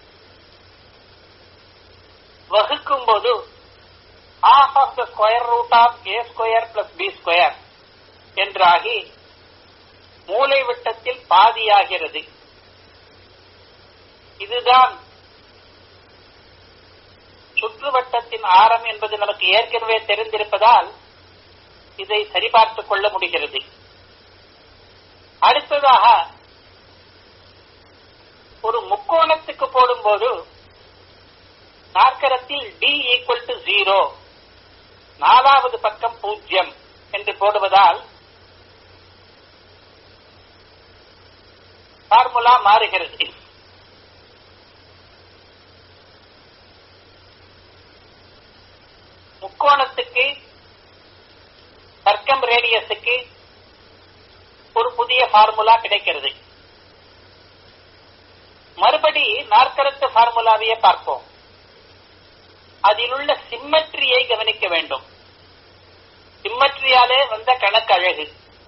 வகுக்கும் போது half of the square root of a square plus b square என்றாகி மூலை விட்டத்தில் பாதியாகிறது இதுதான் சுற்றுவட்டத்தின் ஆரம் என்பது நமக்கு ஏற்கனவே தெரிந்திருப்பதால் இதை சரிபார்த்துக் கொள்ள முடிகிறது அடுத்ததாக ஒரு முக்கோணத்துக்கு போடும்போது நாற்கரத்தில் டி ஈக்குவல் டு ஜீரோ நாலாவது பக்கம் பூஜ்யம் என்று போடுவதால் ஃபார்முலா மாறுகிறது முக்கோணத்துக்கு சர்க்கம் ரேடியஸுக்கு ஒரு புதிய ஃபார்முலா கிடைக்கிறது மறுபடி நாற்கரத்து ஃபார்முலாவையே பார்ப்போம் அதில் உள்ள சிம்மட்ரியை கவனிக்க வேண்டும் சிம்மட்ரியாலே வந்த கணக்கு அழகு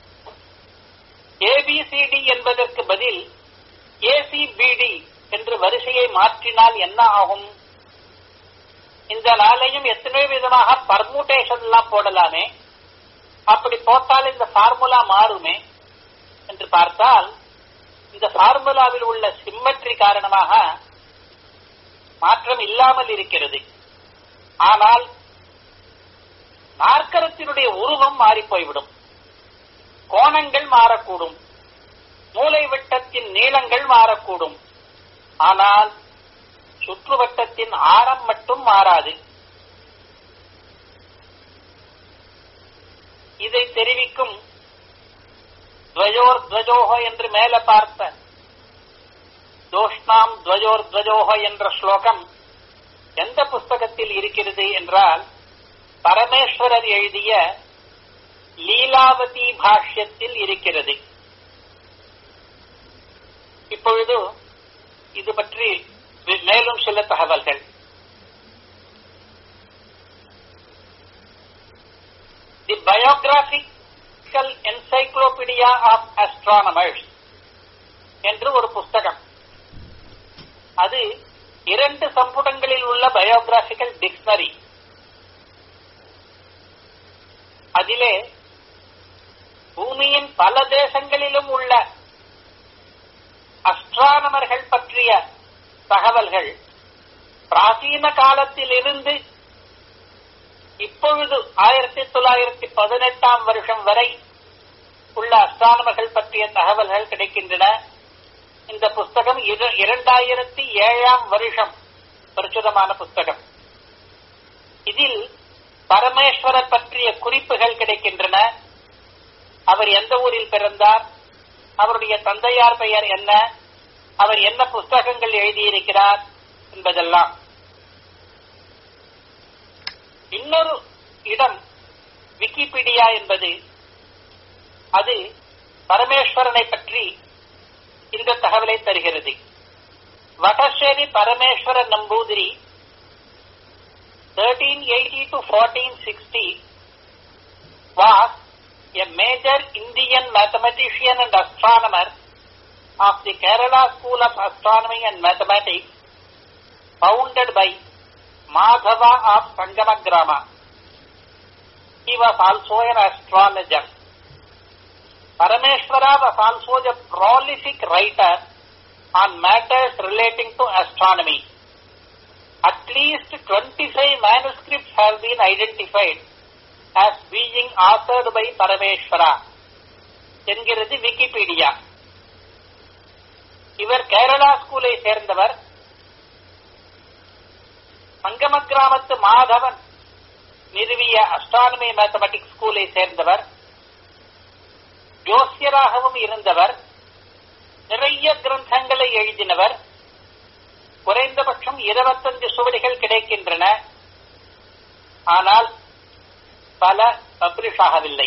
ஏபிசிடி என்பதற்கு பதில் ஏசிபிடி என்று வரிசையை மாற்றினால் என்ன ஆகும் இந்த நாளையும் எத்தனையோ விதமாக பர்முடேஷன் எல்லாம் போடலாமே அப்படி போட்டால் இந்த ஃபார்முலா மாறுமே என்று பார்த்தால் இந்த ஃபார்முலாவில் உள்ள சிம்மட்ரி காரணமாக மாற்றம் இல்லாமல் இருக்கிறது ஆனால் நாற்கரத்தினுடைய உருவம் மாறி போய்விடும் கோணங்கள் மாறக்கூடும் மூலை விட்டத்தின் நீளங்கள் மாறக்கூடும் ஆனால் சுற்றுவட்டத்தின் ஆரம் மட்டும் மாறாது இதை தெரிவிக்கும் துவஜோர் துவஜோக என்று மேல பார்த்த தோஷ்ணாம் துவஜோர் துவஜோக என்ற ஸ்லோகம் எந்த புஸ்தகத்தில் இருக்கிறது என்றால் பரமேஸ்வரர் எழுதிய லீலாவதி பாஷ்யத்தில் இருக்கிறது இப்பொழுது இது பற்றி மேலும் சில தகவல்கள் the biographical encyclopedia of astronomers என்று ஒரு புஸ்தகம் அது இரண்டு சம்புடங்களில் உள்ள பயோகிராபிக்கல் டிக்ஷனரி அதிலே பூமியின் பல தேசங்களிலும் உள்ள அஸ்ட்ரானமர்கள் பற்றிய தகவல்கள் பிராச்சீன காலத்தில் இருந்து இப்பொழுது ஆயிரத்தி தொள்ளாயிரத்தி பதினெட்டாம் வருஷம் வரை உள்ள அஸ்ட்ரானமர்கள் பற்றிய தகவல்கள் கிடைக்கின்றன இந்த புஸ்தகம் இரண்டாயிரத்தி ஏழாம் வருஷம் பிரசுரமான புஸ்தகம் இதில் பரமேஸ்வரர் பற்றிய குறிப்புகள் கிடைக்கின்றன அவர் எந்த ஊரில் பிறந்தார் அவருடைய தந்தையார் பெயர் என்ன அவர் என்ன புஸ்தகங்கள் எழுதியிருக்கிறார் என்பதெல்லாம் இன்னொரு இடம் விக்கிபீடியா என்பது அது பரமேஸ்வரனை பற்றி இந்த தகவலை தருகிறது Vatasheri Parameshwara Nambudiri, 1380 to 1460, was a major Indian mathematician and astronomer of the Kerala School of Astronomy and Mathematics, founded by Madhava of Sangamagrama. He was also an astrologer. Parameshwara was also a prolific writer on matters relating to astronomy. At least 25 manuscripts have been identified as being authored by Parameshwara என்கிறது Wikipedia இவர் கேரளா ஸ்கூலை சேர்ந்தவர் சங்கம கிராமத்து மாதவன் நிறுவிய astronomy mathematics ஸ்கூலை சேர்ந்தவர் ஜோசியராகவும் இருந்தவர் நிறைய கிரந்தங்களை எழுதினவர் குறைந்தபட்சம் இருபத்தஞ்சு சுவடிகள் கிடைக்கின்றன ஆனால் பல பப்ளிஷ் ஆகவில்லை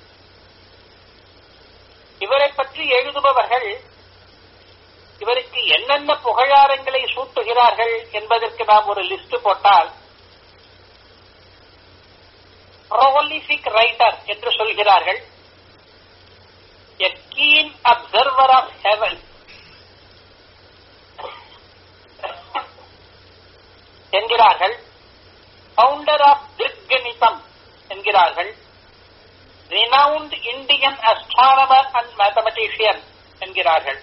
இவரை பற்றி எழுதுபவர்கள் இவருக்கு என்னென்ன புகழாரங்களை சூட்டுகிறார்கள் என்பதற்கு நாம் ஒரு லிஸ்ட் போட்டால் prolific ரைட்டர் என்று சொல்கிறார்கள் a keen observer of heaven என்கிறார்கள் ஃபவுண்டர் ஆஃப் திருக்கணிதம் என்கிறார்கள் renowned Indian astronomer and mathematician என்கிறார்கள்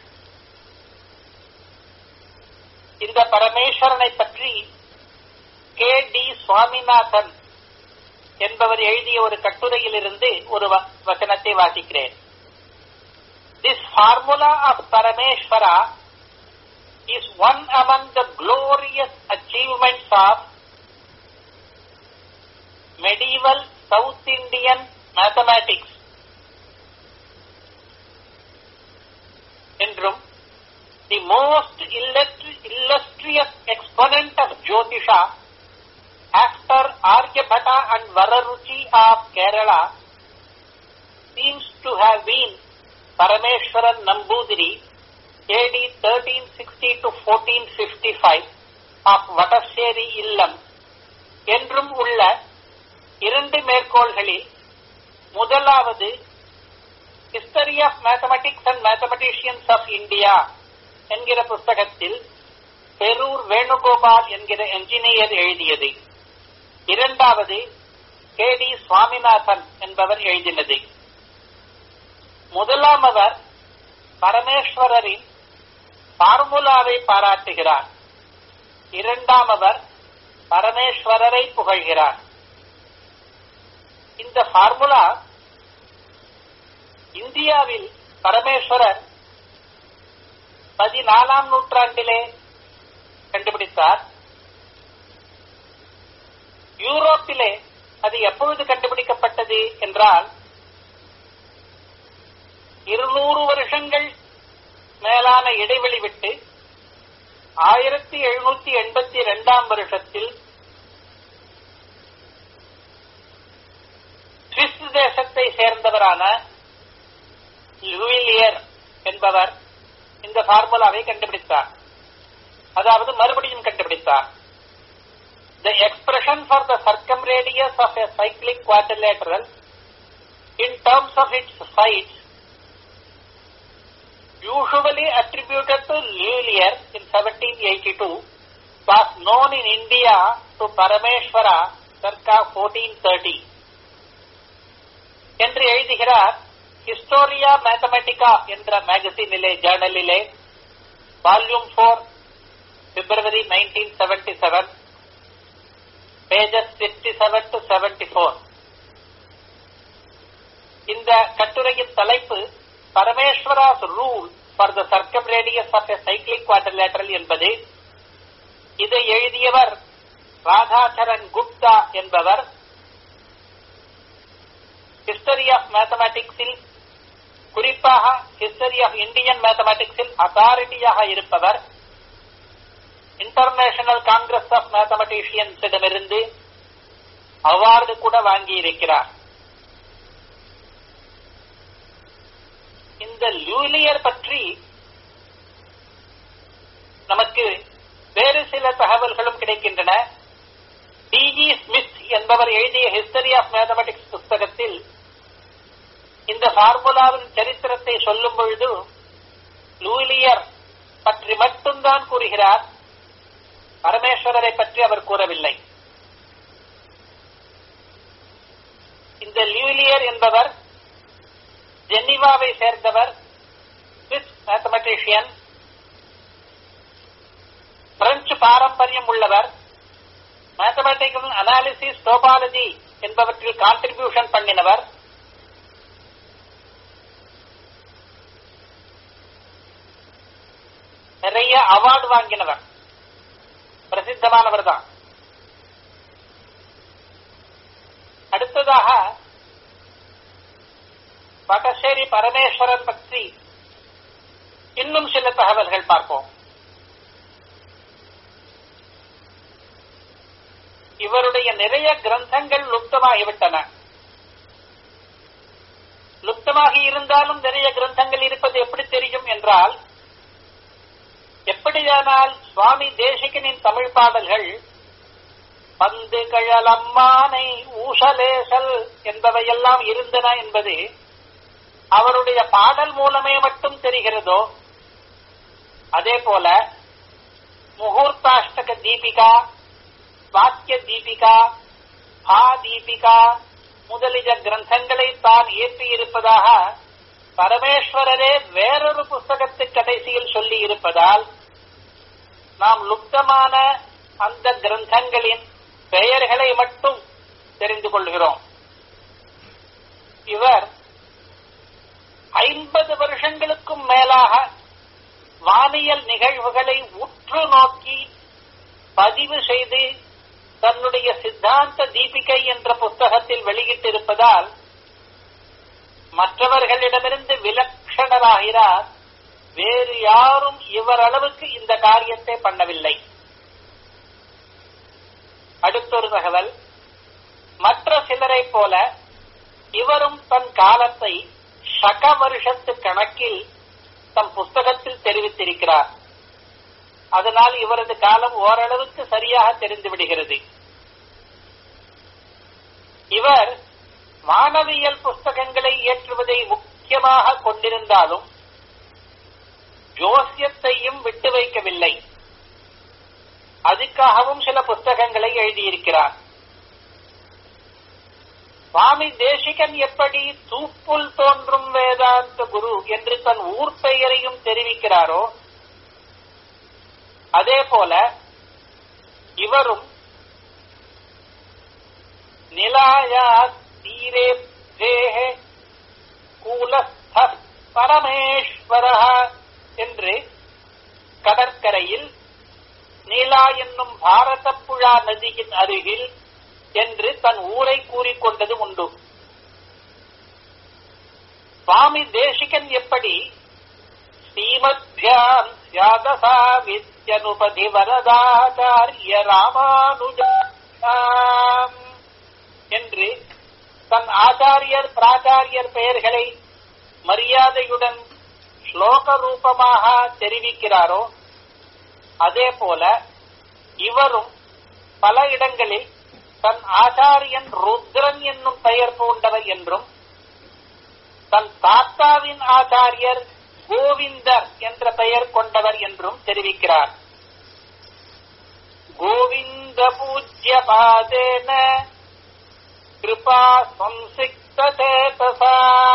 இந்த பரமேஸ்வரனை பற்றி கே டி சுவாமிநாதன் என்பவர் எழுதிய ஒரு கட்டுரையிலிருந்து ஒரு வ- வசனத்தை வாசிக்கிறேன் This formula of Parameshwara is one among the glorious achievements of medieval South Indian mathematics. என்றும் the most illustri- illustrious exponent of Jyotisha after Aryabhata and Vararuchi of Kerala seems to have been Parameshwaran Nambudiri AD 1360 to 1455 of Vatasheri இல்லம் என்றும் உள்ள இரண்டு மேற்கோள்களில் முதலாவது history of mathematics and mathematicians of India என்கிற புஸ்தகத்தில் பெரூர் வேணுகோபால் என்கிற என்ஜினியர் எழுதியது இரண்டாவது கே டி சுவாமிநாதன் என்பவர் எழுதினது முதலாமவர் பரமேஸ்வரரின் பார்முலாவை பாராட்டுகிறார் இரண்டாமவர் பரமேஸ்வரரை புகழ்கிறார் இந்த ஃபார்முலா இந்தியாவில் பரமேஸ்வரர் பதினாலாம் நூற்றாண்டிலே கண்டுபிடித்தார் யூரோப்பிலே அது எப்பொழுது கண்டுபிடிக்கப்பட்டது என்றால் இருநூறு வருஷங்கள் மேலான இடைவெளி விட்டு ஆயிரத்தி எழுநூத்தி எண்பத்தி இரண்டாம் வருஷத்தில் சுவிஸ் தேசத்தை சேர்ந்தவரான லூயிலியர் என்பவர் இந்த ஃபார்முலாவை கண்டுபிடித்தார் அதாவது மறுபடியும் கண்டுபிடித்தார் The expression for the circumradius of a cyclic quadrilateral in terms of its sides usually attributed to Lullier in 1782 was known in India to Parameshwara circa 1430 என்று எழுதுகிறார் ஹிஸ்டோரியா மேத்தமெட்டிகா என்ற மேகசினிலே ஜேர்னலிலே volume four February nineteen seventy seven pages sixty seven to seventy four இந்த கட்டுரையின் தலைப்பு Parameshvara's rule for the circumradius of a cyclic quadrilateral என்பது இதை எழுதியவர் ராதாச்சரன் குப்தா என்பவர் ஹிஸ்டரி ஆஃப் மேத்தமேட்டிக்ஸில் குறிப்பாக ஹிஸ்டரி ஆஃப் இந்தியன் மேத்தமேட்டிக்ஸில் அத்தாரிட்டியாக இருப்பவர் இன்டர்நேஷனல் காங்கிரஸ் ஆஃப் மேத்தமெட்டிஷியன்ஸிடமிருந்து அவார்டு கூட வாங்கியிருக்கிறார் இந்த லூலியர் பற்றி நமக்கு வேறு சில தகவல்களும் கிடைக்கின்றன டிஇ ஸ்மித் என்பவர் எழுதிய ஹிஸ்டரி ஆஃப் மேத்தமெட்டிக்ஸ் புஸ்தகத்தில் இந்த ஃபார்முலாவின் சரித்திரத்தை சொல்லும் பொழுது லூலியர் பற்றி மட்டும்தான் கூறுகிறார் பரமேஸ்வரரை பற்றி அவர் கூறவில்லை இந்த லியூலியர் என்பவர் ஜெனிவாவை சேர்ந்தவர் சுவிஸ் மேத்தமெட்டிஷியன் பிரெஞ்சு பாரம்பரியம் உள்ளவர் மேத்தமெட்டிக்கல் அனாலிசிஸ் டோபாலஜி என்பவற்றில் கான்ட்ரிபியூஷன் பண்ணினவர் நிறைய அவார்டு வாங்கினவர் பிரசித்தமானவர் தான் அடுத்ததாக வடசேரி பரமேஸ்வரன் பற்றி இன்னும் சில தகவல்கள் பார்ப்போம் இவருடைய நிறைய கிரந்தங்கள் லுப்தமாகிவிட்டன லுப்தமாகி இருந்தாலும் நிறைய கிரந்தங்கள் இருப்பது எப்படி தெரியும் என்றால் எப்படியானால் சுவாமி தேசிகனின் தமிழ் பாடல்கள் பந்து கழலம்மானை ஊசலேசல் என்பவையெல்லாம் இருந்தன என்பது அவருடைய பாடல் மூலமே மட்டும் தெரிகிறதோ அதே போல முகூர்த்தாஷ்டக தீபிகா வாக்கிய தீபிகா பா தீபிகா முதலிய கிரந்தங்களை தான் இயற்றியிருப்பதாக பரமேஸ்வரரே வேறொரு புஸ்தகத்து கடைசியில் சொல்லி இருப்பதால் நாம் லுப்தமான அந்த கிரந்தங்களின் பெயர்களை மட்டும் தெரிந்து கொள்கிறோம் இவர் ஐம்பது வருஷங்களுக்கும் மேலாக வானியல் நிகழ்வுகளை உற்று நோக்கி பதிவு செய்து தன்னுடைய சித்தாந்த தீபிகை என்ற புத்தகத்தில் வெளியிட்டிருப்பதால் மற்றவர்களிடமிருந்து விலட்சணராகிறார் வேறு யாரும் இவர் அளவுக்கு இந்த காரியத்தை பண்ணவில்லை அடுத்தொரு தகவல் மற்ற சிலரை போல இவரும் தன் காலத்தை சக வருஷத்து கணக்கில் தம் புஸ்தகத்தில் தெரிவித்திருக்கிறார் அதனால் இவரது காலம் ஓரளவுக்கு சரியாக தெரிந்து விடுகிறது இவர் மாணவியல் புஸ்தகங்களை இயற்றுவதை முக்கியமாக கொண்டிருந்தாலும் ஜோசியத்தையும் விட்டு வைக்கவில்லை அதுக்காகவும் சில புஸ்தகங்களை எழுதியிருக்கிறார் சுவாமி தேசிகன் எப்படி தூப்புல் தோன்றும் வேதாந்த குரு என்று தன் ஊர் பெயரையும் தெரிவிக்கிறாரோ அதே போல இவரும் நிலாயா தீரே தேஹே கூலஸ்த பரமேஸ்வர என்று கடற்கரையில் நீலா என்னும் பாரத புழா நதியின் அருகில் என்று தன் ஊரை கூறிக்கொண்டது உண்டு சுவாமி தேசிகன் எப்படி ஸ்ரீமத்யாம் யாதசா வித்யனுபதி வரதாச்சாரிய ராமானுஜாம் என்று தன் ஆச்சாரியர் பிராச்சாரியர் பெயர்களை மரியாதையுடன் ஸ்லோக ரூபமாக தெரிவிக்கிறாரோ அதே போல இவரும் பல இடங்களில் தன் ஆச்சாரியன் ருத்ரன் என்னும் பெயர் பூண்டவர் என்றும் தன் தாத்தாவின் ஆச்சாரியர் கோவிந்தர் என்ற பெயர் கொண்டவர் என்றும் தெரிவிக்கிறார் கோவிந்த பூஜ்ய பாதேன கிருபா சம்சிக்த சேதசா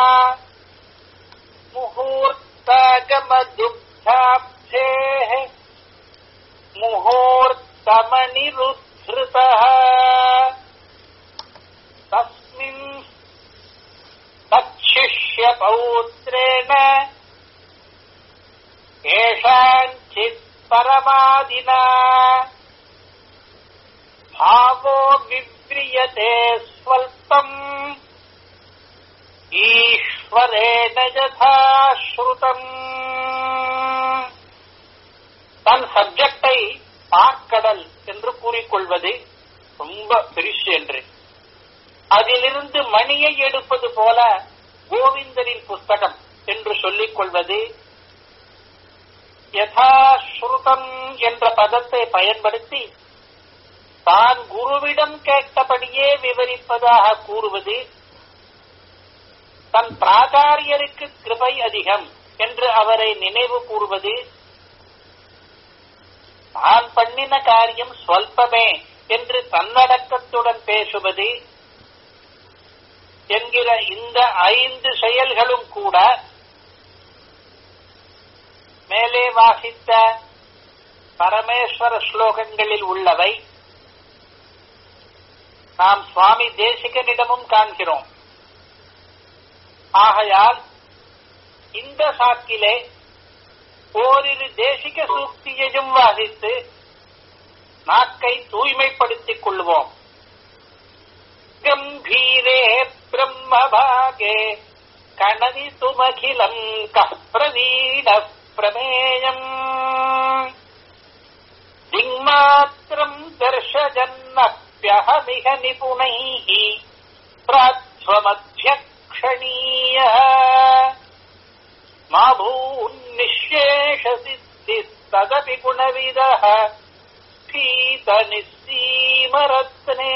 முகூர்த்தகம துக்தாப்தே முகூர்த்தமணிருத்ருதः தஸ்மின் தச்சிஷ்ய பௌத்ரேண ஏஷாஞ்சித் பரமாதினா भावो विव्रियते स्वल्पम् ஈஸ்வரேன யதா ஸ்ருதம் தன் சப்ஜெக்டை பார்க்கடல் என்று கூறிக்கொள்வது ரொம்ப பெருசு என்று அதிலிருந்து மணியை எடுப்பது போல கோவிந்தரின் புஸ்தகம் என்று சொல்லிக் கொள்வது யதாஸ்ருதம் என்ற பதத்தை பயன்படுத்தி தான் குருவிடம் கேட்டபடியே விவரிப்பதாக கூறுவது தன் பிராச்சாரியருக்கு கிருபை அதிகம் என்று அவரை நினைவு கூறுவது தான் பண்ணின காரியம் சொல்பமே என்று தன்னடக்கத்துடன் பேசுவது என்கிற இந்த ஐந்து செயல்களும் கூட மேலே வாசித்த பரமேஸ்வர ஸ்லோகங்களில் உள்ளவை நாம் சுவாமி தேசிகனிடமும் காண்கிறோம் ஆகையால் இந்த சாக்கிலே ஓரிரு தேசிக சூக்தியையும் வாசித்து நாக்கை தூய்மைப்படுத்திக் கொள்வோம் கம்பீரே பிரம்மபாகே கணதி துமகிலம் கப்ரவீட பிரமேயம் திங்மாத்திரம் தர்ஷஜன்னப்யஹமிக நிபுணைः प्राध्वमध्यक्षणीय मा भून्निःशेषसिद्धिस्तदपि गुणविदः पीतनिस्सीमरत्ने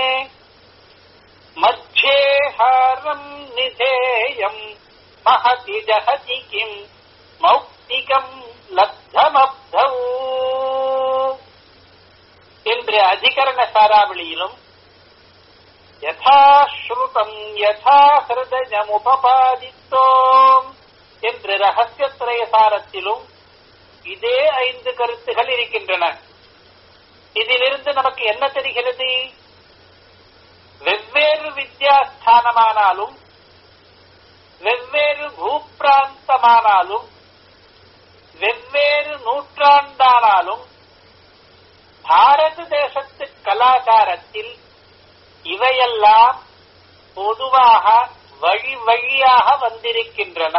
मध्ये हारम् निधेयम् महति जहति किम् மௌக்திகம் லப்தமப்தௌ என்று அதிகரண சாராவளியிலும் யதாஸ்ருதம் யதா ஹிருதயமுபாதித்தோம் என்று ரகசியத்திரய சாரத்திலும் இதே ஐந்து கருத்துகள் இருக்கின்றன இதிலிருந்து நமக்கு என்ன தெரிகிறது வெவ்வேறு வித்யாஸ்தானமானாலும் வெவ்வேறு பூப்பிராந்தமானாலும் வெவ்வேறு நூற்றாண்டானாலும் பாரத தேசத்து கலாச்சாரத்தில் இவையெல்லாம் பொதுவாக வழி வழியாக வந்திருக்கின்றன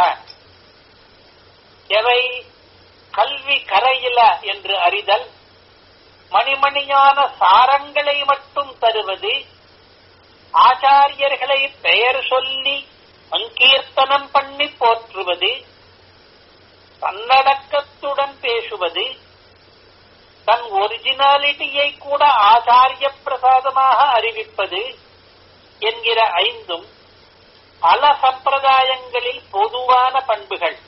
எவை கல்வி கரையில என்று அறிதல் மணிமணியான சாரங்களை மட்டும் தருவது ஆச்சாரியர்களை பெயர் சொல்லி சங்கீர்த்தனம் பண்ணி போற்றுவது தன்னடக்கத்துடன் பேசுவது தன் ஒரிஜினாலிட்டியை கூட ஆச்சாரிய பிரசாதமாக அறிவிப்பது என்கிற ஐந்தும் பல சம்பிரதாயங்களில் பொதுவான பண்புகள்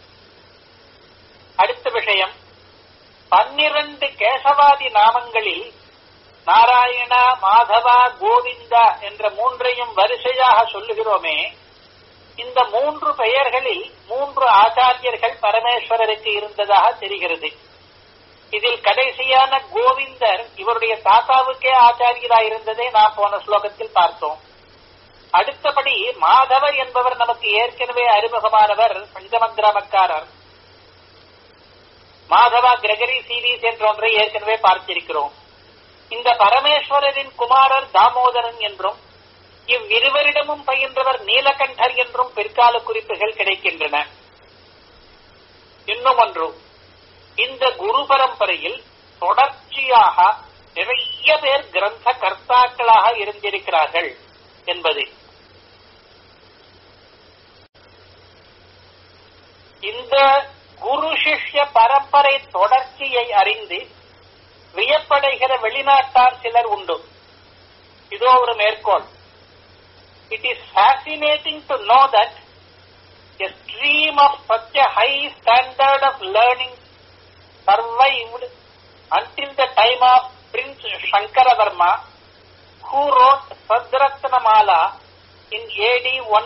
அடுத்த விஷயம் பன்னிரண்டு கேசவாதி நாமங்களில் நாராயணா மாதவா கோவிந்தா என்ற மூன்றையும் வரிசையாக சொல்லுகிறோமே இந்த மூன்று பெயர்களில் மூன்று ஆச்சாரியர்கள் பரமேஸ்வரருக்கு இருந்ததாக தெரிகிறது இதில் கடைசியான கோவிந்தர் இவருடைய தாத்தாவுக்கே ஆச்சாரியராக இருந்ததை நாம் போன ஸ்லோகத்தில் பார்த்தோம் அடுத்தபடி மாதவர் என்பவர் நமக்கு ஏற்கனவே அறிமுகமானவர் பஞ்சமந்திராமக்காரர் மாதவா கிரகரி சீரீஸ் என்ற ஒன்றை ஏற்கனவே பார்த்திருக்கிறோம் இந்த பரமேஸ்வரரின் குமாரர் தாமோதரன் என்றும் இவ்விருவரிடமும் பயின்றவர் நீலகண்டர் என்றும் பிற்கால குறிப்புகள் கிடைக்கின்றன இன்னும் ஒன்று இந்த குரு பரம்பரையில் தொடர்ச்சியாக நிறைய பேர் கிரந்த கர்த்தாக்களாக இருந்திருக்கிறார்கள் என்பது இந்த குரு சிஷ்ய பரம்பரை தொடர்ச்சியை அறிந்து வியப்படைகிற வெளிநாட்டார் சிலர் உண்டு இதோ ஒரு மேற்கோள் it is fascinating to know that a stream of such a high standard of learning survived until the time of Prince Shankaravarma, who wrote Sadratnamala in AD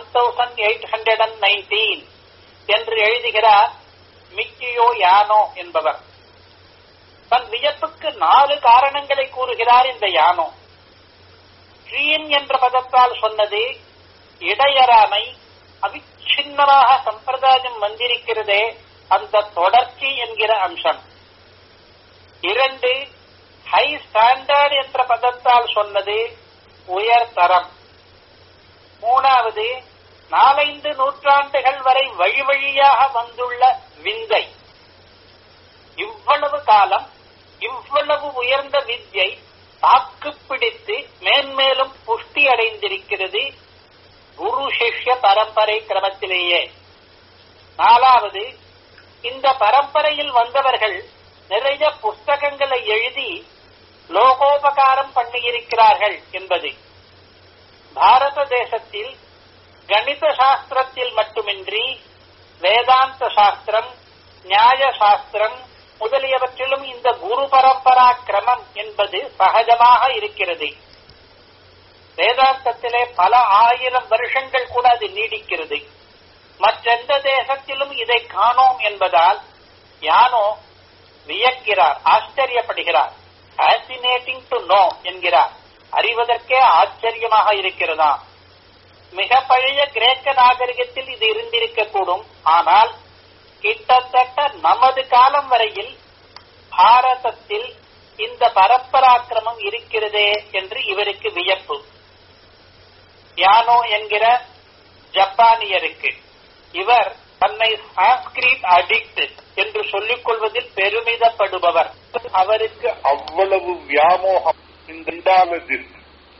1819 என்று எழுதுகிறார் மிக்கியோ யானோ என்பவர் தன் வியப்புக்கு நாலு காரணங்களை கூறுகிறார் இந்த யானோ ஸ்ரீன் என்ற பதத்தால் சொன்னது இடையறாமை அவிச்சின்னமாக சம்பிரதாயம் வந்திருக்கிறதே அந்த தொடர்ச்சி என்கிற அம்சம் இரண்டு ஹை ஸ்டாண்டர்ட் என்ற பதத்தால் சொன்னது உயர்தரம் மூணாவது நாலைந்து நூற்றாண்டுகள் வரை வழி வழியாக வந்துள்ள விந்தை இவ்வளவு காலம் இவ்வளவு உயர்ந்த வித்யை தாக்கு பிடித்து மேன்மேலும் புஷ்டி அடைந்திருக்கிறது குரு சிஷ்ய பரம்பரை கிரமத்திலேயே நாலாவது இந்த பரம்பரையில் வந்தவர்கள் நிறைய புஸ்தகங்களை எழுதி லோகோபகாரம் பண்ணியிருக்கிறார்கள் என்பது பாரத தேசத்தில் கணித சாஸ்திரத்தில் மட்டுமின்றி வேதாந்த சாஸ்திரம் நியாய சாஸ்திரம் முதலியவற்றிலும் இந்த குரு பரம்பரா கிரமம் என்பது சகஜமாக இருக்கிறது வேதாந்தத்திலே பல ஆயிரம் வருஷங்கள் கூட அது நீடிக்கிறது மற்றெந்த தேசத்திலும் இதை காணோம் என்பதால் யானோ வியக்கிறார் ஆச்சரியப்படுகிறார் ஃபேசினேட்டிங் டு நோ என்கிறார் அறிவதற்கே ஆச்சரியமாக இருக்கிறதா மிக பழைய கிரேக்க நாகரிகத்தில் இது இருந்திருக்க கூடும் ஆனால் கிட்டத்தட்ட நமது காலம் வரையில் பாரதத்தில் இந்த பரம்பராக்கிரமம் இருக்கிறதே என்று இவருக்கு வியப்பு யானோ என்கிற ஜப்பானியருக்கு இவர் தன்னை சான்ஸ்கிரிட் அடிக்ட் என்று சொல்லிக் கொள்வதில் பெருமிதப்படுபவர் அவருக்கு அவ்வளவு வியாமோகம் இந்த இண்டாலஜிஸ்ட்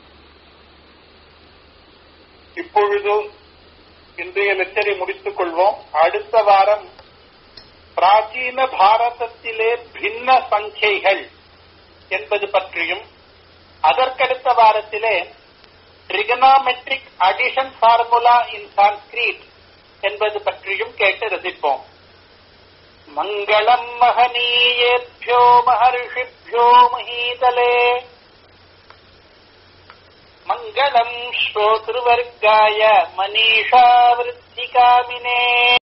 இப்பொழுது இன்றைய லெக்சரை முடித்துக் கொள்வோம் அடுத்த வாரம் பிராச்சீன பாரதத்திலே பின்ன சங்கைகள் என்பது பற்றியும் அதற்கடுத்த வாரத்திலே trigonometric addition formula in Sanskrit என்பது பற்றியும் கேட்டு ரசிப்போம் மங்களம் மகனீயேभ्यो महर्षिभ्यो महीतले मङ्गलम् श्रोतृवर्गाय मनीषावृत्तिकामिने